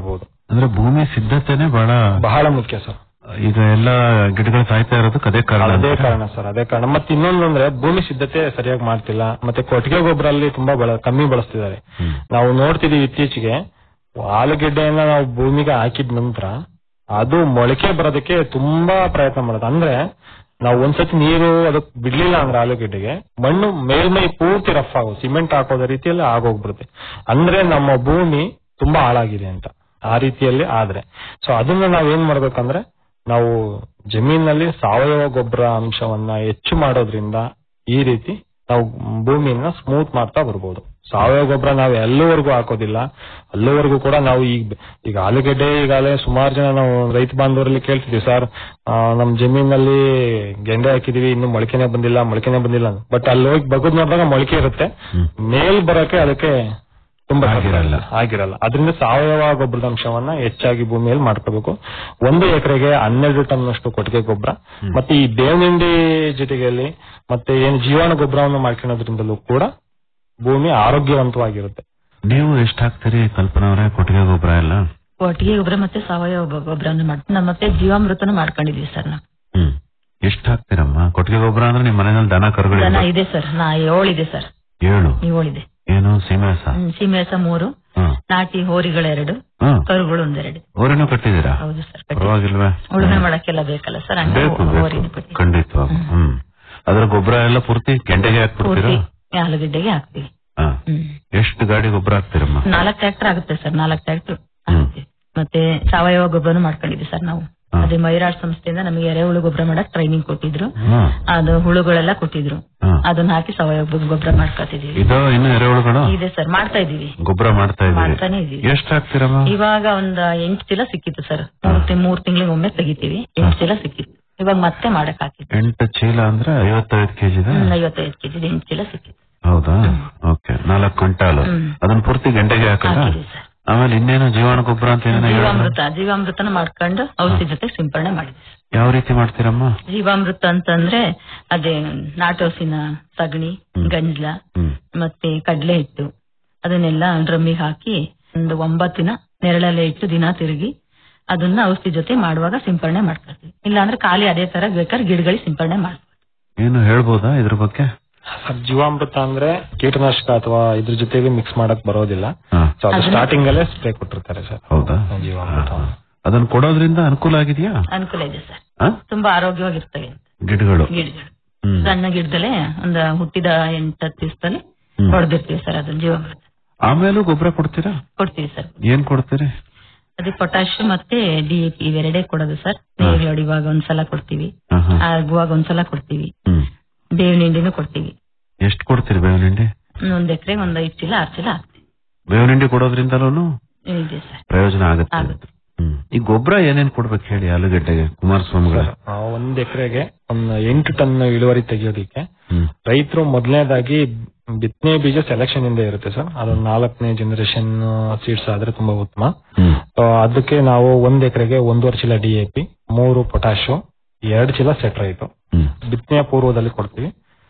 ಅಂದ್ರೆ ಭೂಮಿ ಸಿದ್ಧತೆನೆ ಬಹಳ ಬಹಳ ಮುಖ್ಯ ಸರ್ ಈಗ ಎಲ್ಲ ಗಿಡಗಳು ಸಾಯ್ತಾ ಇರೋದಕ್ಕೆ ಅದೇ ಕಾರಣ ಅದೇ ಅಂತೀರಾ? ಕಾರಣ ಸರ್ ಅದೇ ಕಾರಣ ಮತ್ತೆ ಇನ್ನೊಂದು ಅಂದ್ರೆ ಭೂಮಿ ಸಿದ್ಧತೆ ಸರಿಯಾಗಿ ಮಾಡ್ತಿಲ್ಲ ಮತ್ತೆ ಕೊಟ್ಟಿಗೆ ಗೊಬ್ಬರ ಅಲ್ಲಿ ತುಂಬಾ ಬಳ- ಕಮ್ಮಿ ಬಳಸ್ತಿದ್ದಾರೆ ನಾವು ನೋಡ್ತಿದೀವಿ ಇತ್ತೀಚೆಗೆ ಆಲೂಗೆಡ್ಡೆಯನ್ನ ನಾವು ಭೂಮಿಗೆ ಹಾಕಿದ ನಂತರ ಅದು ಮೊಳಕೆ ಬರೋದಕ್ಕೆ ತುಂಬಾ ಪ್ರಯತ್ನ ಮಾಡೋದು ಅಂದ್ರೆ ನಾವು ಒಂದ್ಸತಿ ನೀರು ಅದಕ್ಕೆ ಬಿಡ್ಲಿಲ್ಲ ಅಂದ್ರೆ ಆಲೂಗೆಡ್ಡೆಗೆ ಮಣ್ಣು ಮೇಲ್ಮೈ ಪೂರ್ತಿ ರಫ್ ಆಗೋ ಸಿಮೆಂಟ್ ಹಾಕೋದ ರೀತಿಯಲ್ಲಿ ಆಗೋಗ್ಬಿಡುತ್ತೆ ಅಂದ್ರೆ ನಮ್ಮ ಭೂಮಿ ತುಂಬಾ ಹಾಳಾಗಿದೆ ಅಂತ ಆ ರೀತಿಯಲ್ಲಿ ಆದ್ರೆ ಸೊ ಅದನ್ನ ನಾವ್ ಏನ್ ಮಾಡ್ಬೇಕಂದ್ರೆ ನಾವು ಜಮೀನಲ್ಲಿ ಸಾವಯವ ಗೊಬ್ಬರ ಅಂಶವನ್ನ ಹೆಚ್ಚು ಮಾಡೋದ್ರಿಂದ ಈ ರೀತಿ ನಾವು ಭೂಮಿಯನ್ನ ಸ್ಮೂತ್ ಮಾಡ್ತಾ ಬರ್ಬೋದು ಸಾವಯವ ಗೊಬ್ಬರ ನಾವು ಎಲ್ಲವರೆಗೂ ಹಾಕೋದಿಲ್ಲ ಅಲ್ಲಿವರೆಗೂ ಕೂಡ ನಾವು ಈಗ ಈಗ ಆಲೂಗೆಡ್ಡೆ ಈಗಾಗಲೇ ಸುಮಾರು ಜನ ನಾವು ರೈತ ಬಾಂಧವರಲ್ಲಿ ಕೇಳ್ತಿದ್ವಿ ಸರ್ ನಮ್ ಜಮೀನಲ್ಲಿ ಗೆಂಡೆ ಹಾಕಿದೀವಿ ಇನ್ನು ಮೊಳಕೆನೆ ಬಂದಿಲ್ಲ ಮೊಳಕೆನೆ ಬಂದಿಲ್ಲ ಬಟ್ ಅಲ್ಲಿ ಹೋಗಿ ಬಗದ್ ನೋಡಿದಾಗ ಮೊಳಕೆ ಇರುತ್ತೆ ಮೇಲ್ ಬರೋಕೆ ಅದಕ್ಕೆ ತುಂಬಾ ಆಗಿರಲ್ಲ ಆಗಿರಲ್ಲ ಅದರಿಂದ ಸಾವಯವ ಗೊಬ್ಬರದ ಅಂಶವನ್ನ ಹೆಚ್ಚಾಗಿ ಭೂಮಿಯಲ್ಲಿ ಮಾಡ್ಕೋಬೇಕು ಒಂದು ಎಕರೆಗೆ ಹನ್ನೆರಡು ಟನ್ ಅಷ್ಟು ಕೊಟ್ಟಿಗೆ ಗೊಬ್ಬರ ಮತ್ತೆ ಈ ಬೇವಿನಿಂಡಿ ಜೊತೆಗೆಯಲ್ಲಿ ಮತ್ತೆ ಏನು ಜೀವಾಣು ಗೊಬ್ಬರವನ್ನು ಮಾಡ್ಕೊಳ್ಳೋದ್ರಿಂದಲೂ ಕೂಡ ಭೂಮಿ ಆರೋಗ್ಯವಂತವಾಗಿರುತ್ತೆ ನೀವು ಎಷ್ಟು ಹಾಕ್ತೀರಿ ಕಲ್ಪನಾ ಅವರೇ ಕೊಟ್ಟಿಗೆ ಗೊಬ್ಬರ ಎಲ್ಲ ಒಟ್ಟಿಗೆ ಗೊಬ್ಬರ ಮತ್ತೆ ಸಾವಯವ ಗೊಬ್ಬರನ ಮಾಡ್ತೀವಿ ನಮ್ಮ ಮತ್ತೆ ಜೀವಾಮೃತನ ಮಾಡ್ಕೊಂಡಿದೀವಿ ಸರ್ ನಾವು ಹ್ಮ್ ಎಷ್ಟು ಹಾಕ್ತೀರಮ್ಮ ಕೊಟ್ಟಿಗೆ ಗೊಬ್ಬರ ಅಂದ್ರೆ ನಿಮ್ ಮನೆಯಲ್ಲಿ ದನ ಕರುಗಳು ದನ ಇಲ್ವಾ? ಇದೆ ಸರ್ ನಾ ಏಳಿದೆ ಸರ್ ಏಳು ಏಳಿದೆ ಏನು ಸೀಮೆ ಹಸ ಹ್ಮ್, ಸೀಮೆಹಸ ಮೂರು ಹ್ಮ್. ನಾಟಿ ಹೋರಿಗಳೆರಡು ಹ್ಮ್. ಕರುಗಳು ಒಂದೆರಡು ಊರಿನೂ ಕಟ್ಟಿದ್ದೀರಾ ಹೌದು ಸರ್ ಪರವಾಗಿಲ್ವೇ ಉಳುಮೆ ಮಾಡಕ್ಕೆಲ್ಲ ಬೇಕಲ್ಲ ಸರ್ ಹಂಗೆ ಬೇಕು ಹೋರಿನ ಬೇಕು ಖಂಡಿತವಾಗಿ ಹ್ಮ್ ಅದ್ರ ಗೊಬ್ಬರ ಎಲ್ಲ ಪೂರ್ತಿ ಗೆಂಡೆಗೆ ಹಾಕ್ಬಿಡ್ತೀರಾ ಪೂರ್ತಿ ಆಲೂಗೆಡ್ಡೆಗೆ ಹಾಕ್ತಿವಿ ಹಾ. ಎಷ್ಟು ಗಾಡಿ ಗೊಬ್ಬರ ಹಾಕ್ತೀರಮ್ಮ ನಾಲ್ಕು ಟ್ರ್ಯಾಕ್ಟರ್ ಆಗುತ್ತೆ ಸರ್ ನಾಲ್ಕು ಟ್ರ್ಯಾಕ್ಟರ್ ಮತ್ತೆ ಸಾವಯವ ಗೊಬ್ಬರನು ಮಾಡ್ಕೊಂಡಿದ್ವಿ ಸರ್ ನಾವು ಅದೇ ಮೈರಾಡ್ ಸಂಸ್ಥೆಯಿಂದ ನಮಗೆ ಎರೆಹುಳು ಗೊಬ್ಬರ ಮಾಡಕ್ ಟ್ರೈನಿಂಗ್ ಕೊಟ್ಟಿದ್ರು ಹ್ಮ್. ಅದು ಹುಳುಗಳೆಲ್ಲ ಕೊಟ್ಟಿದ್ರು ಹ್ಮ್. ಅದನ್ನ ಹಾಕಿ ಸಾವಯವ ಗೊಬ್ಬರ ಮಾಡ್ಕೊತಿದೀವಿ ಇದು ಇನ್ನು ಎರೆಹುಳುಗಳು ಇದೆ ಸರ್ ಮಾಡ್ತಾ ಇದೀವಿ ಗೊಬ್ಬರ ಮಾಡ್ತಾ ಇದೀವಿ ಮಾಡ್ತಾನೆ ಇದೀವಿ ಎಷ್ಟು ಹಾಕ್ತೀರಮ್ಮ ಇವಾಗ ಒಂದ್ ಎಂಟು ಚೀಲ ಸಿಕ್ಕಿತ್ತು ಸರ್ ಮೂರ್ ತಿ- ಮೂರ್ ತಿಂಗಳಿಗೆ ಒಮ್ಮೆ ತೆಗಿತೀವಿ ಎಂಟು ಚೀಲ ಸಿಕ್ಕಿತ್ತು ಇವಾಗ ಮತ್ತೆ ಮಾಡಕ್ ಹಾಕಿದ್ವಿ ಎಂಟು ಚೀಲ ಅಂದ್ರೆ ಐವತ್ತೈದು ಕೆಜಿದ ಹ್ಮ್, ಐವತ್ತೈದು ಕೆಜಿ ಎಂಟು ಚೀಲ ಸಿಕ್ಕಿತ್ತು ಹೌದಾ ಓಕೆ ನಾಲ್ಕು ಕ್ವಿಂಟಾಲು ಹ್ಮ್. ಅದನ್ನ ಪೂರ್ತಿ ಗಂಟೆಗೆ ಹಾಕಲ್ಲ ಆಮೇಲೆ ಇನ್ನೇನು ಜೀವಾಣು ಗೊಬ್ಬರ ಅಂತ ಏನೇನೋ ಹೇಳಿದ್ರಲ್ಲ? ಜೀವಾಮೃತ ಜೀವಾಮೃತನ ಮಾಡ್ಕೊಂಡು ಔಷಧಿ ಜೊತೆ ಸಿಂಪರಣೆ ಮಾಡಿದ್ವಿ ಯಾವ ರೀತಿ ಮಾಡ್ತೀರಮ್ಮ ಜೀವಾಮೃತ ಅಂತಂದ್ರೆ ಅದೇ ನಾಟೋಸಿನ ಸಗಣಿ ಗಂಜ್ಲ ಮತ್ತೆ ಕಡಲೆ ಹಿಟ್ಟು ಅದನ್ನೆಲ್ಲ ಡ್ರಮ್ಮಿಗೆ ಹಾಕಿ ಒಂದು ಒಂಬತ್ತು ದಿನ ನೆರಳಲ್ಲೇ ಇಟ್ಟು ದಿನ ತಿರುಗಿ ಅದನ್ನ ಔಷಧಿ ಜೊತೆ ಮಾಡುವಾಗ ಸಿಂಪರಣೆ ಮಾಡ್ಕೊಳ್ತೀವಿ ಇಲ್ಲಾಂದ್ರೆ ಖಾಲಿ ಅದೇ ತರ ಬೇಕಾದ್ರೆ ಗಿಡಗಳಿಗೆ ಸಿಂಪರಣೆ ಮಾಡ್ತೀವಿ ಏನು ಹೇಳ್ಬೋದಾ ಇದ್ರ ಬಗ್ಗೆ ಸರ್, ಜೀವಾಮೃತ ಅಂದ್ರೆ ಕೀಟನಾಶಕ ಅಥವಾ ಇದ್ರ ಜೊತೆಗೆ ಮಿಕ್ಸ್ ಮಾಡಕ್ ಬರೋದಿಲ್ಲ ಹಾ. ಸೊ ಅದು ಅದನ್ನ- ಸ್ಟಾರ್ಟಿಂಗ್ ಅಲ್ಲೇ ಸ್ಪ್ರೇ ಕೊಟ್ಟಿರ್ತಾರೆ ಸರ್ ಹೌದಾ ಜೀವಾಮೃತ ಅದನ್ನ ಕೊಡೋದ್ರಿಂದ ಅನುಕೂಲ ಆಗಿದೆಯಾ ಅನುಕೂಲ ಇದೆ ಸರ್ ಆ? ತುಂಬಾ ಆರೋಗ್ಯವಾಗಿರ್ತವೆ ಗಿಡಗಳು ಗಿಡಗಳು ಹ್ಮ್. ಸಣ್ಣ ಗಿಡದಲ್ಲೇ ಒಂದು ಹುಟ್ಟಿದ ಎಂಟತ್ತು ದಿವಸದಲ್ಲಿ ಹ್ಮ್. ಹೊಡೆದಿರ್ತೀವಿ ಸರ್ ಅದನ್ನ ಜೀವಾಮೃತ ಆಮೇಲೂ ಗೊಬ್ಬರ ಕೊಡ್ತೀರಾ ಕೊಡ್ತೀವಿ ಸರ್ ಏನ್ ಕೊಡ್ತೀರಿ ಅದೇ ಪೊಟ್ಯಾಶ್ ಮತ್ತೆ ಡಿಎಪಿ ಇವೆರಡೇ ಕೊಡೋದು ಸರ್ ನೀರು ಹೊಡಿವಾಗ ಒಂದ್ಸಲ ಕೊಡ್ತೀವಿ ಆಹಾ. ಆಗುವಾಗ ಒಂದ್ಸಲ ಕೊಡ್ತೀವಿ ಹ್ಮ್ ಬೇವಿನ ಹಿಂಡಿನೂ ಕೊಡ್ತೀವಿ ಎಷ್ಟು ಕೊಡ್ತೀರಿ ಬೇವಿನ ಹಿಂಡಿ ಒಂದ್ ಎಕರೆಗೆ ಒಂದ್ ಐದ್ ಚೀಲ ಆರ್ ಚೀಲ ಹಾಕ್ತೀವಿ ಬೇವಿನ ಹಿಂಡಿ ಕೊಡೋದ್ರಿಂದಲೂ ಇದೆ ಸರ್ ಪ್ರಯೋಜನ ಆಗುತ್ತೆ ಹ್ಮ್ ಈ ಗೊಬ್ಬರ ಏನೇನ್ ಕೊಡ್ಬೇಕು ಹೇಳಿ ಆಲೂಗಡ್ಡೆಗೆ ಕುಮಾರಸ್ವಾಮಿಗಳ ಆ, ಒಂದ್ ಎಕರೆಗೆ ಒಂದ್ ಎಂಟು ಟನ್ ಇಳುವರಿ ತೆಗೆಯೋದಿಕ್ಕೆ ಹ್ಮ್. ರೈತರು ಮೊದಲನೇದಾಗಿ ಬಿತ್ತನೆ ಬೀಜ ಸೆಲೆಕ್ಷನ್ ಇಂದ ಇರುತ್ತೆ ಸರ್ ಅದೊಂದು ನಾಲ್ಕನೇ ಜನರೇಷನ್ ಸೀಡ್ಸ್ ಆದ್ರೆ ತುಂಬಾ ಉತ್ತಮ So, ಅದಕ್ಕೆ ನಾವು ಒಂದ್ ಎಕರೆಗೆ ಒಂದೂವರೆ ಚೀಲ ಡಿಎಪಿ ಮೂರು ಪೊಟ್ಯಾಶು ಎರಡು ಚೀಲ ಸೆಟ್ರೈತು ಬಿತ್ತನೆಯ ಪೂರ್ವದಲ್ಲಿ ಕೊಡ್ತೀವಿ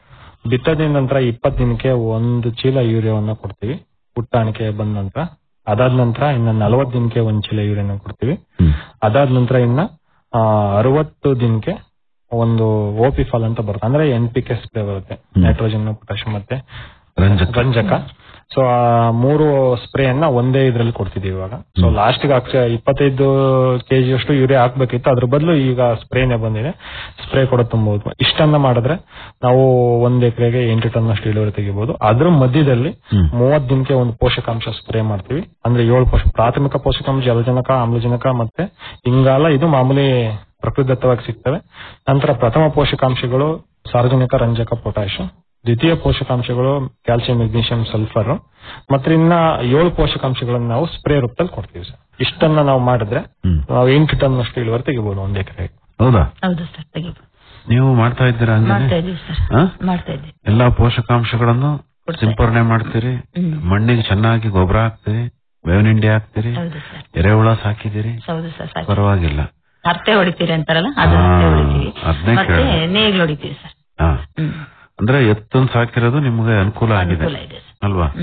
ಬಿತ್ತದ ನಂತರ ಇಪ್ಪತ್ತು ದಿನಕ್ಕೆ ಒಂದು ಚೀಲ ಯೂರಿಯಾವನ್ನ ಕೊಡ್ತೀವಿ ಪುಟ್ಟಾಣಿಕೆ ಬಂದ ನಂತರ ಅದಾದ ನಂತರ ಇನ್ನ ನಲವತ್ತು ದಿನಕ್ಕೆ ಒಂದ್ ಚೀಲ ಯೂರಿಯಾನ ಕೊಡ್ತೀವಿ ಅದಾದ ನಂತರ ಇನ್ನ ಆ, ಅರವತ್ತು ದಿನಕ್ಕೆ ಒಂದು ಓಪಿ ಫಾಲ್ ಅಂತ ಬರುತ್ತೆ ಅಂದ್ರೆ ಎನ್ ಪಿ ಕೆ ಸ್ಪ್ರೇ ಬರುತ್ತೆ ನೈಟ್ರೋಜನ್ ಪೊಟ್ಯಾಶ್ ಮತ್ತೆ ರಂಜಕ ಸೊ ಆ ಮೂರು ಸ್ಪ್ರೇ ಅನ್ನ ಒಂದೇ ಇದ್ರಲ್ಲಿ ಕೊಡ್ತಿದೀವಿ ಇವಾಗ ಸೊ ಲಾಸ್ಟ್ ಇಪ್ಪತ್ತೈದು ಕೆಜಿ ಅಷ್ಟು ಯೂರಿಯಾ ಹಾಕ್ಬೇಕಿತ್ತು ಅದ್ರ ಬದಲು ಈಗ ಸ್ಪ್ರೇನೆ ಬಂದಿದೆ ಸ್ಪ್ರೇ ಕೊಡೋದು ತುಂಬಾ ಉತ್ತಮ ಇಷ್ಟನ್ನ ಮಾಡಿದ್ರೆ ನಾವು ಒಂದ್ ಎಕರೆಗೆ ಎಂಟು ಟನ್ ಅಷ್ಟು ಇಳುವರಿ ತೆಗಿಬಹುದು ಅದ್ರ ಮಧ್ಯದಲ್ಲಿ ಮೂವತ್ ದಿನಕ್ಕೆ ಒಂದು ಪೋಷಕಾಂಶ ಸ್ಪ್ರೇ ಮಾಡ್ತೀವಿ ಅಂದ್ರೆ ಏಳು ಪೋಷಕ ಪ್ರಾಥಮಿಕ ಪೋಷಕಾಂಶ ಜಲಜನಕ ಆಮ್ಲಜನಕ ಮತ್ತೆ ಇಂಗಾಲ ಇದು ಮಾಮೂಲಿ ಪ್ರಕೃತಿದತ್ತವಾಗಿ ಸಿಗ್ತವೆ ನಂತರ ಪ್ರಥಮ ಪೋಷಕಾಂಶಗಳು ಸಾರ್ವಜನಿಕ ರಂಜಕ ಪೊಟ್ಯಾಶ್ ದ್ವಿತೀಯ ಪೋಷಕಾಂಶಗಳು ಕ್ಯಾಲ್ಸಿಯಂ ಮೆಗ್ನೀಷಿಯಂ ಸಲ್ಫರ್ ಮತ್ತೆ ಇನ್ನ ಏಳು ಪೋಷಕಾಂಶಗಳನ್ನ ನಾವು ಸ್ಪ್ರೇ ರೂಪದಲ್ಲಿ ಕೊಡ್ತೀವಿ ಸರ್ ಇಷ್ಟನ್ನ ನಾವು ಮಾಡಿದ್ರೆ ನಾವು ಎಂಟು ಟನ್ ಅಷ್ಟು ಇಳುವರಿ ತೆಗಿಬಹುದು ಒಂದ್ ಎಕರೆ ಹೌದಾ ಹೌದು ಸರ್ ತೆಗಿಬೋದು ನೀವು ಮಾಡ್ತಾ ಇದ್ದೀರಾ ಮಾಡ್ತಾ ಹಂಗೇನೆ ಇದೀವಿ ಸರ್ ಆ? ಮಾಡ್ತಾ ಇದ್ದೀವಿ ಎಲ್ಲಾ ಪೋಷಕಾಂಶಗಳನ್ನು ಸಿಂಪರಣೆ ಮಾಡ್ತೀರಿ ಹ್ಮ್. ಮಣ್ಣಿಗೆ ಚೆನ್ನಾಗಿ ಗೊಬ್ಬರ ಹಾಕ್ತೀರಿ ಬೇವಿನ ಹಿಂಡಿ ಹಾಕ್ತೀರಿ ಹೌದು ಸರ್ ಎರೆಹುಳ ಸಾಕಿದಿರಿ ಹೌದು ಸರ್ ಸಾಕು ಪರವಾಗಿಲ್ಲ ಹರ್ತೆ ಹೊಡಿತೀರಿ ಅಂತಾರಲ್ಲ ಅದನ್ನ ಹಾ, ಹರ್ತೆ ಹೊಡಿತೀವಿ ಅದ್ನೇ ಮತ್ತೆ ಕೇಳ್ದೆ. ನೇಗಿಲು ಹೊಡಿತೀವಿ ಸರ್ ಹಾ. ಹ್ಮ್ ಅಂದ್ರೆ ಎತ್ತನ್ ಸಾಕಿರೋದು ನಿಮ್ಗೆ ಅನುಕೂಲ ಆಗಿದೆ ಅನುಕೂಲ ಇದೆ ಅಲ್ವಾ ಹ್ಮ್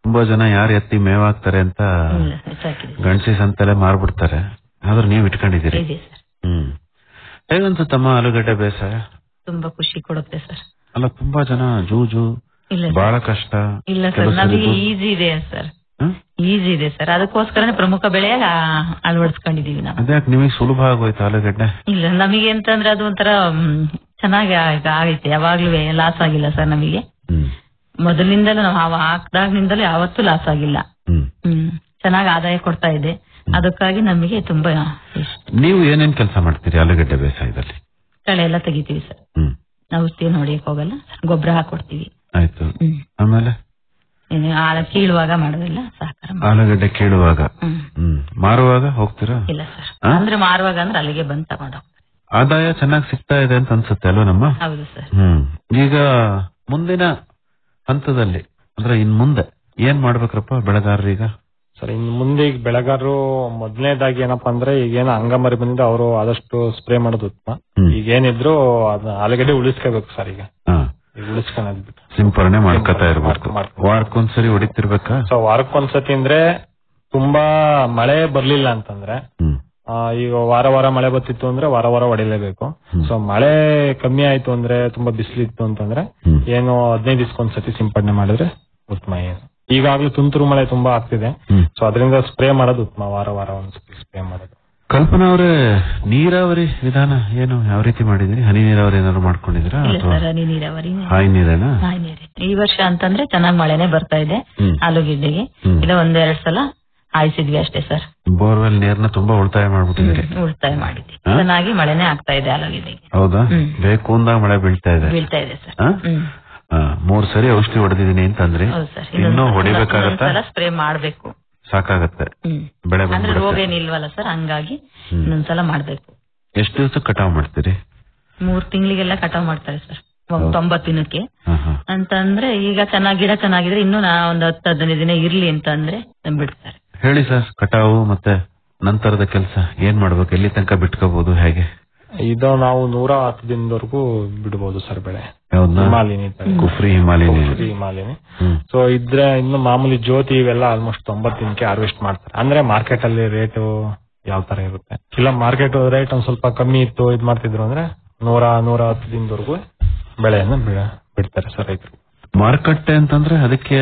ತುಂಬಾ ಜನ ಯಾರು ಎತ್ತಿ ಮೇವಾಗ್ತಾರೆ ಅಂತ ಇಲ್ಲ ಸಾಕಿದೆ ಗಣಸಿ ಸಂತೆಲೆ ಮಾರ್ಬಿಡ್ತಾರೆ ಆದ್ರೆ ನೀವ್ ಇಟ್ಕೊಂಡಿದ್ದೀರಿ ಇದೆ ಸರ್ ಹ್ಮ್ ಹೇಗನ್ಸುತ್ತಮ್ಮ ಆಲೂಗಡ್ಡೆ ಬೇಸಾಯ ತುಂಬಾ ಖುಷಿ ಕೊಡುತ್ತೆ ಸರ್ ಅಲ್ಲ ತುಂಬಾ ಜನ ಜೂಜು ಇಲ್ಲ ಸರ್. ಬಹಳ ಕಷ್ಟ ಇಲ್ಲ ಸರ್ ಕೆಲವು ನಮಗೆ ಸರಿ ಈಸಿ ಇದೆ ಸರ್ ಈಸಿ ಇದೆ ಸರ್ ಅದಕ್ಕೋಸ್ಕರನೇ ಪ್ರಮುಖ ಬೆಳೆ ಅಳವಡಿಸ್ಕೊಂಡಿದೀವಿ ನಾವು ಅದ್ಯಾಕೆ ನಿಮಗೆ ಸುಲಭ ಆಗೋಯ್ತು ಆಲೂಗಡ್ಡೆ ಇಲ್ಲ ನಮಗೆ ಅಂತಂದ್ರೆ ಅದು ಒಂಥರ ಮ್, ಚೆನ್ನಾಗಿ ಆಗ- ಆಗೈತೆ ಯಾವಾಗ್ಲೂ ಲಾಸ್ ಆಗಿಲ್ಲ ಸರ್ ನಮಗೆ ಮೊದಲಿನಿಂದಲೂ ನಾವು ಹಾವ ಹಾಕ್ದಾಗಿನಿಂದಲೂ ಯಾವತ್ತೂ ಲಾಸ್ ಆಗಿಲ್ಲ ಹ್ಮ್ ಚೆನ್ನಾಗಿ ಆದಾಯ ಕೊಡ್ತಾ ಇದೆ ಅದಕ್ಕಾಗಿ ನಮಗೆ ತುಂಬಾ ಇಷ್ಟ. ನೀವು ಏನೇನ್ ಕೆಲಸ ಮಾಡ್ತೀರಿ ಆಲೂಗಡ್ಡೆ ಬೇಸಾಯದಲ್ಲಿ ಕಳೆ ಎಲ್ಲ ತೆಗಿತೀವಿ ಸರ್ ಹ್ಮ್. ಔಷಧಿ ಹೊಡಿಯಕ್ ಹೋಗಲ್ಲ ಗೊಬ್ಬರ ಹಾಕೊಡ್ತೀವಿ ಆಯ್ತು ಆಮೇಲೆ ಇನ್ನು ಆಳ ಕೀಳುವಾಗ ಮಾಡೋದಿಲ್ಲ ಸಹಕಾರ ಮಾಡ್ತೀವಿ. ಆಲೂಗಡ್ಡೆ ಕೀಳುವಾಗ ಹ್ಮ್. ಹ್ಮ್ ಮಾರುವಾಗ ಹೋಗ್ತೀರಾ ಇಲ್ಲ ಸರ್ ಆ? ಅಂದ್ರೆ ಮಾರುವಾಗ ಅಂದ್ರೆ ಅಲ್ಲಿಗೆ ಬಂದ್ ತಗೊಂಡು ಹೋಗ್ತಾರೆ. ಆದಾಯ ಚೆನ್ನಾಗಿ ಸಿಗ್ತಾ ಇದೆ ಅಂತ ಅನ್ಸುತ್ತೆ ಅಲ್ವಾ ನಮ್ಮ ಹೌದು ಸರ್ ಹ್ಮ್ ಈಗ ಮುಂದಿನ ಹಂತದಲ್ಲಿ ಅಂದ್ರೆ ಇನ್ ಮುಂದೆ ಏನ್ ಮಾಡ್ಬೇಕ್ರಪ್ಪ ಬೆಳೆಗಾರರೀಗ ಸರ್ ಇನ್ ಮುಂದೆ ಈಗ ಬೆಳೆಗಾರರು ಮೊದಲನೇದಾಗಿ ಏನಪ್ಪಾ ಅಂದ್ರೆ ಈಗೇನ ಹಂಗಾಮರಿ ಬಂದಿದೆ ಅವರು ಆದಷ್ಟು ಸ್ಪ್ರೇ ಮಾಡೋದು ಉತ್ತಮ ಈಗ ಏನಿದ್ರು ಅದನ್ನ ಆಲೂಗಡ್ಡೆ ಉಳಿಸ್ಕೋಬೇಕು ಸರ್ ಈಗ ಹಾ. ಈಗ ಉಳಿಸ್ಕೊಳ್ಳೋದು ಬಿಟ್ಟು ಸಿಂಪರಣೆ ಮಾಡ್ಕೊತಾ ಇರ್ಬೇಕು ವಾರಕ್ಕೊಂದ್ಸರಿ ಹೊಡಿತಿರ್ಬೇಕಾ ಸೊ ವಾರಕ್ಕೊಂದ್ಸತಿ ಅಂದ್ರೆ ತುಂಬಾ ಮಳೆ ಬರ್ಲಿಲ್ಲ ಅಂತಂದ್ರೆ ಆ, ಈಗ ವಾರ ವಾರ ಮಳೆ ಬರ್ತಿತ್ತು ಅಂದ್ರೆ ವಾರ ವಾರ ಹೊಡಿಲೇಬೇಕು ಸೊ ಮಳೆ ಕಮ್ಮಿ ಆಯ್ತು ಅಂದ್ರೆ ತುಂಬಾ ಬಿಸಿಲಿತ್ತು ಅಂತಂದ್ರೆ ಏನು ಹದಿನೈದು ದಿವಸಕ್ಕೊಂದ್ಸತಿ ಸಿಂಪಡಣೆ ಮಾಡಿದ್ರೆ ಉತ್ತಮ ಏನು ಈಗಾಗ್ಲೂ ತುಂತುರು ಮಳೆ ತುಂಬಾ ಆಗ್ತಿದೆ ಸೊ ಅದರಿಂದ ಸ್ಪ್ರೇ ಮಾಡೋದು ಉತ್ತಮ ವಾರ ವಾರ ಒಂದ್ಸತಿ ಸ್ಪ್ರೇ ಮಾಡೋದು ಕಲ್ಪನಾ ಅವರೇ ನೀರಾವರಿ ವಿಧಾನ ಏನು ಯಾವ ರೀತಿ ಮಾಡಿದಿರಿ ಹನಿ ನೀರಾವರಿ ಏನಾದ್ರು ಮಾಡ್ಕೊಂಡಿದ್ದೀರಾ ಇಲ್ಲ ಅಥವಾ ಸರ್ ಹನಿ ನೀರಾವರಿ ಹಾಯಿ ನೀರೇನಾ ಹಾಯ್ ನೀರೇ ಈ ವರ್ಷ ಅಂತಂದ್ರೆ ಚೆನ್ನಾಗಿ ಮಳೆನೆ ಬರ್ತಾ ಇದೆ ಹ್ಮ್. ಆಲೂಗೆಡ್ಡೆಗೆ ಹ್ಮ್. ಇಲ್ಲ ಒಂದೆರಡು ಸಲ ಹಾಯಿಸಿದ್ವಿ ಅಷ್ಟೇ ಸರ್ ಬೋರ್ವೆಲ್ ನೀರ್ನ ತುಂಬಾ ಉಳಿತಾಯ ಮಾಡ್ಬಿಟ್ಟಿದ್ದೀರಿ ಉಳಿತಾಯ ಮಾಡಿದ್ವಿ ಹಾ? ಚೆನ್ನಾಗಿ ಮಳೆನೆ ಆಗ್ತಾ ಇದೆ ಆಲೂಗೆಡ್ಡೆಗೆ ಹೌದಾ ಹ್ಮ್. ಬೇಕು ಅಂದಾಗ ಮಳೆ ಬೀಳ್ತಾ ಇದೆ ಬೀಳ್ತಾ ಇದೆ ಸರ್ ಹಾ? ಹ್ಮ್ ಹಾ, ಮೂರ್ ಸರಿ ಔಷಧಿ ಹೊಡೆದಿದ್ದೀನಿ ಅಂತಂದ್ರಿ ಹೌದು ಸರ್ ಇನ್ನೂ ಹೊಡಿಬೇಕಾಗತ್ತಾ ಇನ್ನೊಂದ್ಸಲ ಸ್ಪ್ರೇ ಮಾಡ್ಬೇಕು ಸಾಕಾಗತ್ತೆ ಹ್ಮ್ ಬೆಳೆ ಅಂದ್ರೆ ರೋಗ ಬಂದ್ಬಿಡುತ್ತೆ ಏನಿಲ್ವಲ್ಲ ಸರ್ ಹಂಗಾಗಿ ಹ್ಮ್. ಇನ್ನೊಂದ್ಸಲ ಮಾಡ್ಬೇಕು ಎಷ್ಟು ದಿವಸ ಕಟಾವ್ ಮಾಡ್ತೀರಿ ಮೂರ್ ತಿಂಗಳಿಗೆಲ್ಲ ಕಟಾವ್ ಮಾಡ್ತಾರೆ ಸರ್ ಒಂದ್ ತೊಂಬತ್ ದಿನಕ್ಕೆ ಹಾ, ಹಾ. ಅಂತಂದ್ರೆ ಈಗ ಚೆನ್ನಾಗಿ ಗಿಡ ಚೆನ್ನಾಗಿದ್ರೆ ಇನ್ನೂ ನಾ ಒಂದ್ ಹತ್ತು ಹದಿನೈದು ದಿನ ಇರ್ಲಿ ಅಂತ ಅಂದ್ರೆ ಬಿಡ್ತಾರೆ ಹೇಳಿ ಸರ್ ಕಟಾವು ಮತ್ತೆ ನಂತರದ ಕೆಲಸ ಏನ್ ಮಾಡ್ಬೇಕು ಎಲ್ಲಿ ತನಕ ಬಿಟ್ಕೋಬಹುದು ಹೇಗೆ ಇದು ನಾವು ನೂರ ಹತ್ತು ದಿನದವರೆಗೂ ಬಿಡಬಹುದು ಸರ್ ಬೆಳೆ ಯಾವ್ದನ್ನ? ಹಿಮಾಲಿನಿ ತಳಿ. ಕುಫ್ರಿ ಹಿಮಾಲಿನಿ. ಕುಫ್ರಿ ಹಿಮಾಲಿನಿ ಹ್ಮ್. ಸೊ ಇದ್ರೆ ಇನ್ನು ಮಾಮೂಲಿ ಜ್ಯೋತಿ ಇವೆಲ್ಲ ಆಲ್ಮೋಸ್ಟ್ ತೊಂಬತ್ತು ದಿನಕ್ಕೆ ಹಾರ್ವೆಸ್ಟ್ ಮಾಡ್ತಾರೆ ಅಂದ್ರೆ ಮಾರ್ಕೆಟ್ ಅಲ್ಲಿ ರೇಟ್ ಯಾವ ತರ ಇರುತ್ತೆ ಇಲ್ಲ ಮಾರ್ಕೆಟ್ ರೇಟ್ ಒಂದ್ ಸ್ವಲ್ಪ ಕಮ್ಮಿ ಇತ್ತು ಇದ್ ಮಾಡ್ತಿದ್ರು ಅಂದ್ರೆ ನೂರ ನೂರ ಹತ್ತು ದಿನದವರೆಗೂ ಬೆಳೆಯನ್ನ ಬಿಡ- ಬಿಡ್ತಾರೆ ಸರ್ ರೈತರು ಮಾರುಕಟ್ಟೆ ಅಂತಂದ್ರೆ ಅದಕ್ಕೆ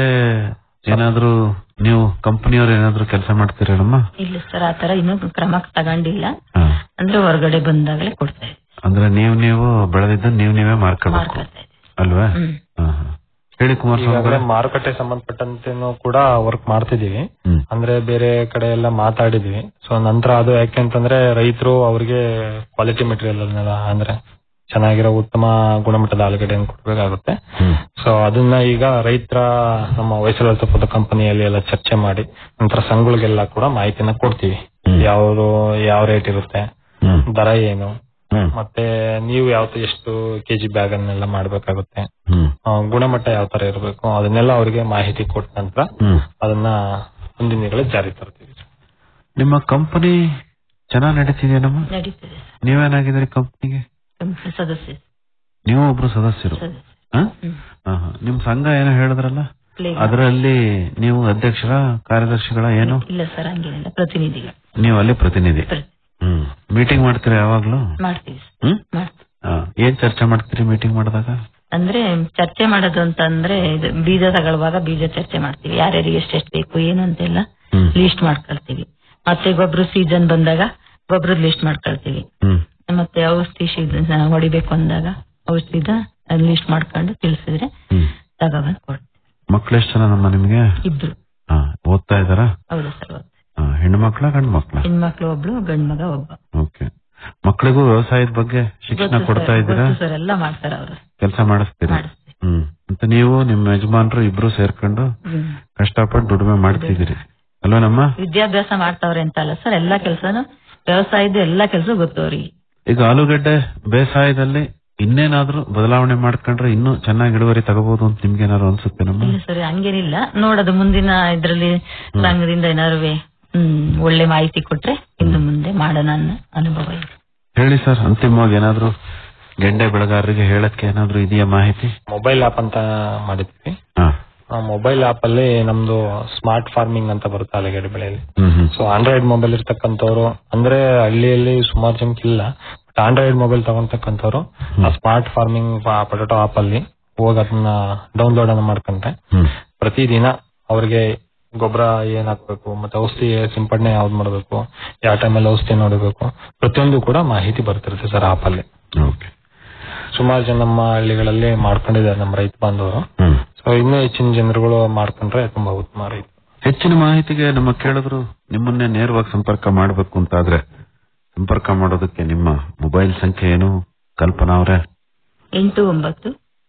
ಏನಾದ್ರೂ ನೀವು ಕಂಪನಿಯವ್ರು ಏನಾದ್ರೂ ಕೆಲಸ ಮಾಡ್ತೀರೇನಮ್ಮ ಇಲ್ಲ ಸರ್ ಆತರ ಇನ್ನೂ ಕ್ರಮ ತಗೊಂಡಿಲ್ಲ ಹಾ. ಅಂದ್ರೆ ಹೊರಗಡೆ ಬಂದಾಗಲೇ ಕೊಡ್ತಾ ಇದ್ದೀವಿ ಅಂದ್ರೆ ನೀವು ನೀವು ಬೆಳೆದಿದ್ದ ನೀವು ನೀವೇ ಮಾರ್ಕೋಬೇಕು ಮಾರ್ಕೊಳ್ತಾ ಅಲ್ವಾ ಹ್ಮ್. ಹಾ, ಹಾ. ಹೇಳಿ ಕುಮಾರಸ್ವಾಮಿ ಈಗಾಗಲೇ ಅವರೇ. ಮಾರುಕಟ್ಟೆ ಸಂಬಂಧಪಟ್ಟಂತೆನೂ ಕೂಡ ವರ್ಕ್ ಮಾಡ್ತಿದೀವಿ ಹ್ಮ್. ಅಂದ್ರೆ ಬೇರೆ ಕಡೆ ಎಲ್ಲ ಮಾತಾಡಿದ್ವಿ ಸೊ ನಂತರ ಅದು ಯಾಕೆಂತಂದ್ರೆ ರೈತರು ಅವ್ರಿಗೆ ಕ್ವಾಲಿಟಿ ಮೆಟೀರಿಯಲ್ ಅದನ್ನೆಲ್ಲ ಅಂದ್ರೆ ಚೆನ್ನಾಗಿರೋ ಉತ್ತಮ ಗುಣಮಟ್ಟದ ಆಲೂಗಡ್ಡೆಯನ್ನು ಕೊಡ್ಬೇಕಾಗುತ್ತೆ ಸೊ ಅದನ್ನ ಈಗ ರೈತರ ನಮ್ಮ ವಯಸ್ಸಲ್ಲಿ ತಪ್ಪದ ಕಂಪನಿಯಲ್ಲಿ ಎಲ್ಲ ಚರ್ಚೆ ಮಾಡಿ ನಂತರ ಸಂಘಗಳಿಗೆಲ್ಲ ಕೂಡ ಮಾಹಿತಿನ ಕೊಡ್ತೀವಿ ಯಾವ್ದು ಯಾವ ರೇಟ್ ಇರುತ್ತೆ ದರ ಏನು ಮತ್ತೆ ನೀವು ಯಾವ ಎಷ್ಟು ಕೆಜಿ ಬ್ಯಾಗ್ ಅನ್ನೆಲ್ಲ ಮಾಡ್ಬೇಕಾಗುತ್ತೆ ಆ, ಗುಣಮಟ್ಟ ಯಾವ ತರ ಇರಬೇಕು ಅದನ್ನೆಲ್ಲ ಅವರಿಗೆ ಮಾಹಿತಿ ಕೊಟ್ಟ ನಂತರ ಅದನ್ನ ಮುಂದಿನ ದಿನಗಳಲ್ಲಿ ಜಾರಿ ತರ್ತೀವಿ ನಿಮ್ಮ ಕಂಪನಿ ಚೆನ್ನಾಗ್ ನಡೀತಿದೆಯೇನಮ್ಮ ನಡೀತದೆ ನೀವೇನಾಗಿದ್ದೀರಿ ಕಂಪನಿಗೆ ಕಂಪ್ನಿ ಸದಸ್ಯ ನೀವು ಒಬ್ರು ಸದಸ್ಯರು ಹಾ? ಹಾ, ಹಾ. ನಿಮ್ ಸಂಘ ಏನೋ ಹೇಳಿದ್ರಲ್ಲ Play- ಅದರಲ್ಲಿ ನೀವು ಅಧ್ಯಕ್ಷರ ಕಾರ್ಯದರ್ಶಿಗಳ ಏನು ಇಲ್ಲ ಸರ್ ಹಂಗೇನಿಲ್ಲ ಪ್ರತಿನಿಧಿಗಳು ನೀವು ಅಲ್ಲಿ ಪ್ರತಿನಿಧಿ ಹ್ಮ್ ಮೀಟಿಂಗ್ ಮಾಡ್ತೀರಾ ಯಾವಾಗ್ಲೂ ಮಾಡ್ತೀವಿ ಸರ್. ಹ್ಮ್ ಮಾಡ್ತೀವಿ. ಹಾ. ಏನ್ ಚರ್ಚೆ ಮಾಡ್ತೀರಿ ಮೀಟಿಂಗ್ ಮಾಡಿದಾಗ ಅಂದ್ರೆ ಚರ್ಚೆ ಮಾಡೋದು ಅಂತಂದ್ರೆ ಇದು ಬೀಜ ತಗೊಳ್ಳುವಾಗ ಬೀಜ ಚರ್ಚೆ ಮಾಡ್ತೀವಿ ಯಾರ್ಯಾರಿಗೆ ಎಷ್ಟೆಷ್ಟು ಬೇಕು ಏನು ಅಂತೆಲ್ಲ ಲಿಸ್ಟ್ ಮಾಡ್ಕೊಳ್ತೀವಿ ಮತ್ತೆ ಗೊಬ್ಬರ ಸೀಸನ್ ಬಂದಾಗ ಗೊಬ್ಬರದ ಲಿಸ್ಟ್ ಮಾಡ್ಕೊಳ್ತೀವಿ ಮತ್ತೆ ಔಷಧಿ season ಹೊಡಿಬೇಕು ಅಂದಾಗ ಔಷಧಿದ ಲಿಸ್ಟ್ ಮಾಡ್ಕೊಂಡು ತಿಳಿಸಿದ್ರೆ ತಗೊಬಂದ್ ಕೊಡ್ತೀವಿ ಮಕ್ಳು ಎಷ್ಟು ಜನ ನಮ್ಮ ನಿಮ್ಗೆ ಇಬ್ರು ಹಾ. ಓದ್ತಾ ಇದಾರಾ ಹೌದು ಸರ್ ಹಾ. ಹೆಣ್ಣು ಮಕ್ಳ ಗಂಡು ಮಕ್ಳ ಹೆಣ್ಮಕ್ಳು ಒಬ್ಳು ಗಂಡ್ ಮಗ ಒಬ್ಬ ಓಕೆ ಮಕ್ಕಳಿಗೂ ವ್ಯವಸಾಯದ ಬಗ್ಗೆ ಶಿಕ್ಷಣ ಗೊತ್ತು ಕೊಡ್ತಾ ಸರ್, ಇದ್ದೀರಾ ಗೊತ್ತು ಸರ್ ಎಲ್ಲ ಮಾಡ್ತಾರೆ ಅವರು ಕೆಲಸ ಮಾಡಿಸ್ತೀರಾ ಹ್ಮ್ ಅಂತ ನೀವು ನಿಮ್ಮ ಯಜಮಾನ್ರು ಇಬ್ರು ಸೇರ್ಕೊಂಡು ಹ್ಮ್. ಕಷ್ಟಪಟ್ಟು ದುಡಿಮೆ ಮಾಡ್ತಿದ್ದೀರಿ ಅಲ್ವಾ ನಮ್ಮ ವಿದ್ಯಾಭ್ಯಾಸ ಮಾಡ್ತಾವ್ರೆ ಅಂತ ಅಲ್ಲ ಸರ್ ಎಲ್ಲಾ ಕೆಲ್ಸನು ವ್ಯವಸಾಯದ ಎಲ್ಲಾ ಕೆಲಸ ಗೊತ್ತು ಅವ್ರಿಗೆ ಈಗ ಆಲೂಗಡ್ಡೆ ಬೇಸಾಯದಲ್ಲಿ ಇನ್ನೇನಾದ್ರೂ ಬದಲಾವಣೆ ಮಾಡ್ಕೊಂಡ್ರೆ ಇನ್ನೂ ಚೆನ್ನಾಗಿ ಇಳುವರಿ ತಗೋಬಹುದು ಅಂತ ನಿಮ್ಗೆ ಏನಾದ್ರು ಅನ್ಸುತ್ತೆ ನಮ್ಮ ಇಲ್ಲ ಸರ್ ಹಂಗೇನಿಲ್ಲ ನೋಡೋದು ಮುಂದಿನ ಇದ್ರಲ್ಲಿ ಸಂಘದಿಂದ ಏನಾದ್ರು ಹ್ಮ್ ಒಳ್ಳೆ ಮಾಹಿತಿ ಕೊಟ್ರೆ ಇನ್ನು ಮುಂದೆ ಮಾಡೋಣ ಅನ್ನೋ ಅನುಭವ ಇದೆ ಹೇಳಿ ಸರ್ ಅಂತಿಮವಾಗಿ ಏನಾದ್ರು ಗೆಂಡೆ ಬೆಳೆಗಾರರಿಗೆ ಹೇಳಕ್ಕೆ ಏನಾದ್ರು ಇದೆಯಾ ಮಾಹಿತಿ ಮೊಬೈಲ್ ಆಪ್ ಅಂತ ಮಾಡಿದ್ವಿ ಹಾ. ಮೊಬೈಲ್ ಆಪ್ ಅಲ್ಲಿ ನಮ್ದು ಸ್ಮಾರ್ಟ್ ಫಾರ್ಮಿಂಗ್ ಅಂತ ಬರುತ್ತೆ ಆಲೂಗೆಡ್ಡೆ ಬೆಳೆಯಲ್ಲಿ ಹ್ಮ್ ಹ್ಮ್ ಸೊ ಆಂಡ್ರಾಯ್ಡ್ ಮೊಬೈಲ್ ಇರ್ತಕ್ಕಂಥವ್ರು ಅಂದ್ರೆ ಹಳ್ಳಿಯಲ್ಲಿ ಸುಮಾರು ಜನಕ್ಕೆ ಇಲ್ಲ ಬಟ್ ಆಂಡ್ರಾಯ್ಡ್ ಮೊಬೈಲ್ ತಗೊಂತಕ್ಕಂಥವ್ರು ಆ ಸ್ಮಾರ್ಟ್ ಫಾರ್ಮಿಂಗ್ ಪೊಟೆಟೋ ಆಪ್ ಅಲ್ಲಿ ಹೋಗಿ ಅದನ್ನ ಡೌನ್ಲೋಡ್ ಅನ್ನ ಮಾಡ್ಕೊಂಡ್ರೆ ಹ್ಮ್ ಪ್ರತಿದಿನ ಅವ್ರಿಗೆ ಗೊಬ್ಬರ ಏನ್ ಹಾಕ್ಬೇಕು ಮತ್ತೆ ಔಷಧಿ ಸಿಂಪಡಣೆ ಯಾವ್ದು ಮಾಡಬೇಕು ಯಾವ ಟೈಮಲ್ಲಿ ಔಷಧಿ ನೋಡಬೇಕು ಪ್ರತಿಯೊಂದು ಕೂಡ ಮಾಹಿತಿ ಬರ್ತಿರುತ್ತೆ ಸರ್ ಆಪ್ ಅಲ್ಲಿ ಓಕೆ ಸುಮಾರು ಜನ ನಮ್ಮ ಹಳ್ಳಿಗಳಲ್ಲಿ ಮಾಡ್ಕೊಂಡಿದ್ದಾರೆ ನಮ್ಮ ರೈತ ಬಾಂಧವರು ಹ್ಮ್ ಸೊ ಇನ್ನೂ ಹೆಚ್ಚಿನ ಜನರುಗಳು ಮಾಡ್ಕೊಂಡ್ರೆ ತುಂಬಾ ಉತ್ತಮ ರೈತ ಹೆಚ್ಚಿನ ಮಾಹಿತಿಗೆ ನಮ್ಮ ಕೇಳಿದ್ರು ನಿಮ್ಮನ್ನೇ ನೇರವಾಗಿ ಸಂಪರ್ಕ ಮಾಡಬೇಕು ಅಂತಾದ್ರೆ ಸಂಪರ್ಕ ಮಾಡೋದಕ್ಕೆ ನಿಮ್ಮ ಮೊಬೈಲ್ ಸಂಖ್ಯೆ ಏನು ಕಲ್ಪನಾ ಅವರೇ ಎಂಟು ಒಂಬತ್ತು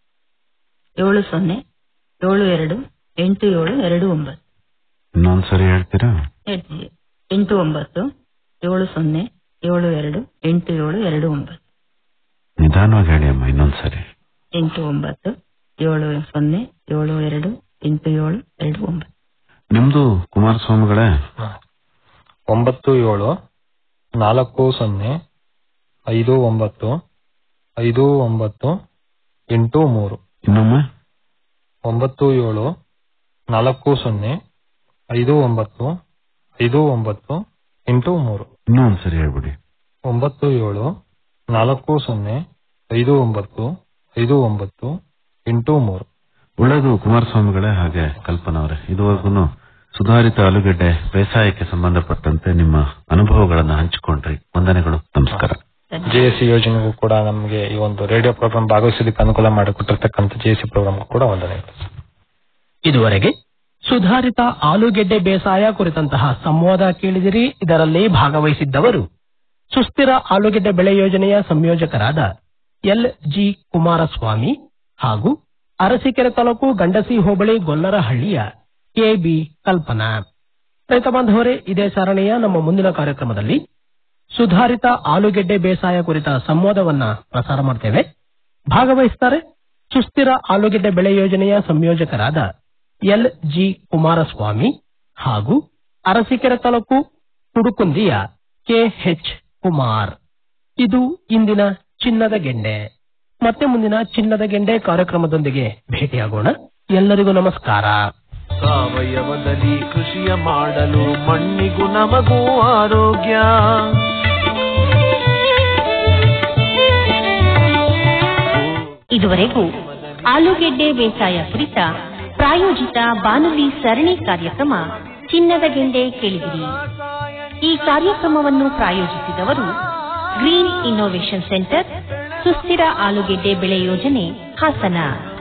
ಏಳು ಸೊನ್ನೆ ಏಳು ಎರಡು ಎಂಟು ಏಳು ಎರಡು ಒಂಬತ್ತು ಇನ್ನೊಂದ್ಸರಿ ಹೇಳ್ತೀರಾ ಹೇಳ್ತೀವಿ ಎಂಟು ಒಂಬತ್ತು ಏಳು ಸೊನ್ನೆ ಏಳು ಎರಡು ಎಂಟು ಏಳು ಎರಡು ಒಂಬತ್ತು ನಿಧಾನವಾಗಿ ಹೇಳಿ ಅಮ್ಮ ಇನ್ನೊಂದ್ಸರಿ ಎಂಟು ಒಂಬತ್ತು ಏಳು ಸೊನ್ನೆ ಏಳು ಎರಡು ಎಂಟು ಏಳು ಎರಡು ಒಂಬತ್ತು ನಿಮ್ದು ಕುಮಾರಸ್ವಾಮಿಗಳೇ ಒಂಬತ್ತು ಏಳು ನಾಲ್ಕು ಸೊನ್ನೆ ಐದು ಒಂಬತ್ತು ಐದು ಒಂಬತ್ತು ಎಂಟು ಮೂರು ಇನ್ನೊಮ್ಮೆ ಒಂಬತ್ತು ಏಳು ನಾಲ್ಕು ಸೊನ್ನೆ ಐದು ಒಂಬತ್ತು ಐದು ಒಂಬತ್ತು ಎಂಟು ಮೂರು ಇನ್ನೂ ಒಂದ್ಸರಿ ಹೇಳ್ಬಿಡಿ ಒಂಬತ್ತು ಏಳು ನಾಲ್ಕು ಸೊನ್ನೆ ಐದು ಒಂಬತ್ತು ಐದು ಒಂಬತ್ತು ಎಂಟು ಮೂರು ಒಳ್ಳೇದು ಕುಮಾರಸ್ವಾಮಿಗಳೇ ಹಾಗೆ ಕಲ್ಪನಾ ಅವರೇ ಇದುವರೆಗೂ ಸುಧಾರಿತ ಆಲೂಗೆಡ್ಡೆ ಬೇಸಾಯಕ್ಕೆ ಸಂಬಂಧಪಟ್ಟಂತೆ ನಿಮ್ಮ ಅನುಭವಗಳನ್ನ ಹಂಚಿಕೊಂಡ್ರಿ ವಂದನೆಗಳು ನಮಸ್ಕಾರ ಜೆಎಸ್ಸಿ ಯೋಜನೆಗೂ ಕೂಡ ನಮಗೆ ಈ ಒಂದು ರೇಡಿಯೋ ಪ್ರೋಗ್ರಾಮ್ ಭಾಗವಹಿಸೋದಕ್ಕೆ ಅನುಕೂಲ ಮಾಡಿಕೊಟ್ಟಿರ್ತಕ್ಕಂಥ ಜೆಎಸ್ಸಿ ಪ್ರೋಗ್ರಾಮ್ ಕೂಡ ವಂದನೆಗಳು ಇದುವರೆಗೆ ಸುಧಾರಿತ ಆಲೂಗೆಡ್ಡೆ ಬೇಸಾಯ ಕುರಿತಂತಹ ಸಂವಾದ ಕೇಳಿದಿರಿ ಇದರಲ್ಲಿ ಭಾಗವಹಿಸಿದ್ದವರು ಸುಸ್ಥಿರ ಆಲೂಗೆಡ್ಡೆ ಬೆಳೆ ಯೋಜನೆಯ ಸಂಯೋಜಕರಾದ ಎಲ್ ಜಿ ಕುಮಾರಸ್ವಾಮಿ ಹಾಗೂ ಅರಸೀಕೆರೆ ತಾಲೂಕು ಗಂಡಸಿ ಹೋಬಳಿ ಗೊಲ್ಲರಹಳ್ಳಿಯ ಕೆ ಬಿ ಕಲ್ಪನಾ ರೈತ ಬಾಂಧವರೇ ಇದೇ ಸರಣಿಯ ನಮ್ಮ ಮುಂದಿನ ಕಾರ್ಯಕ್ರಮದಲ್ಲಿ ಸುಧಾರಿತ ಆಲೂಗೆಡ್ಡೆ ಬೇಸಾಯ ಕುರಿತ ಸಂವಾದವನ್ನ ಪ್ರಸಾರ ಮಾಡ್ತೇವೆ ಭಾಗವಹಿಸುತ್ತಾರೆ ಸುಸ್ಥಿರ ಆಲೂಗೆಡ್ಡೆ ಬೆಳೆ ಯೋಜನೆಯ ಸಂಯೋಜಕರಾದ ಎಲ್ ಜಿ ಕುಮಾರಸ್ವಾಮಿ ಹಾಗೂ ಅರಸೀಕೆರೆ ತಾಲೂಕು ಕುಡುಕುಂದಿಯ ಕೆಎಚ್ ಕುಮಾರ್ ಇದು ಇಂದಿನ ಚಿನ್ನದ ಗೆಂಡೆ ಮತ್ತೆ ಮುಂದಿನ ಚಿನ್ನದ ಗೆಂಡೆ ಕಾರ್ಯಕ್ರಮದೊಂದಿಗೆ ಭೇಟಿಯಾಗೋಣ ಎಲ್ಲರಿಗೂ ನಮಸ್ಕಾರ ಸಾವಯವದಲ್ಲಿ ಕೃಷಿಯ ಮಾಡಲು ಮಣ್ಣಿಗೂ ನಮಗೂ ಆರೋಗ್ಯ ಇದುವರೆಗೂ ಆಲೂಗೆಡ್ಡೆ ಬೇಸಾಯ ಕುರಿತ ಪ್ರಾಯೋಜಿತ ಬಾನುಲಿ ಸರಣಿ ಕಾರ್ಯಕ್ರಮ ಚಿನ್ನದ ಗೆಂಡೆ ಕೇಳಿದಿರಿ ಈ ಕಾರ್ಯಕ್ರಮವನ್ನು ಪ್ರಾಯೋಜಿಸಿದವರು ಗ್ರೀನ್ ಇನ್ನೋವೇಷನ್ ಸೆಂಟರ್ ಸುಸ್ಥಿರ ಆಲೂಗೆಡ್ಡೆ ಬೆಳೆ ಯೋಜನೆ ಹಾಸನ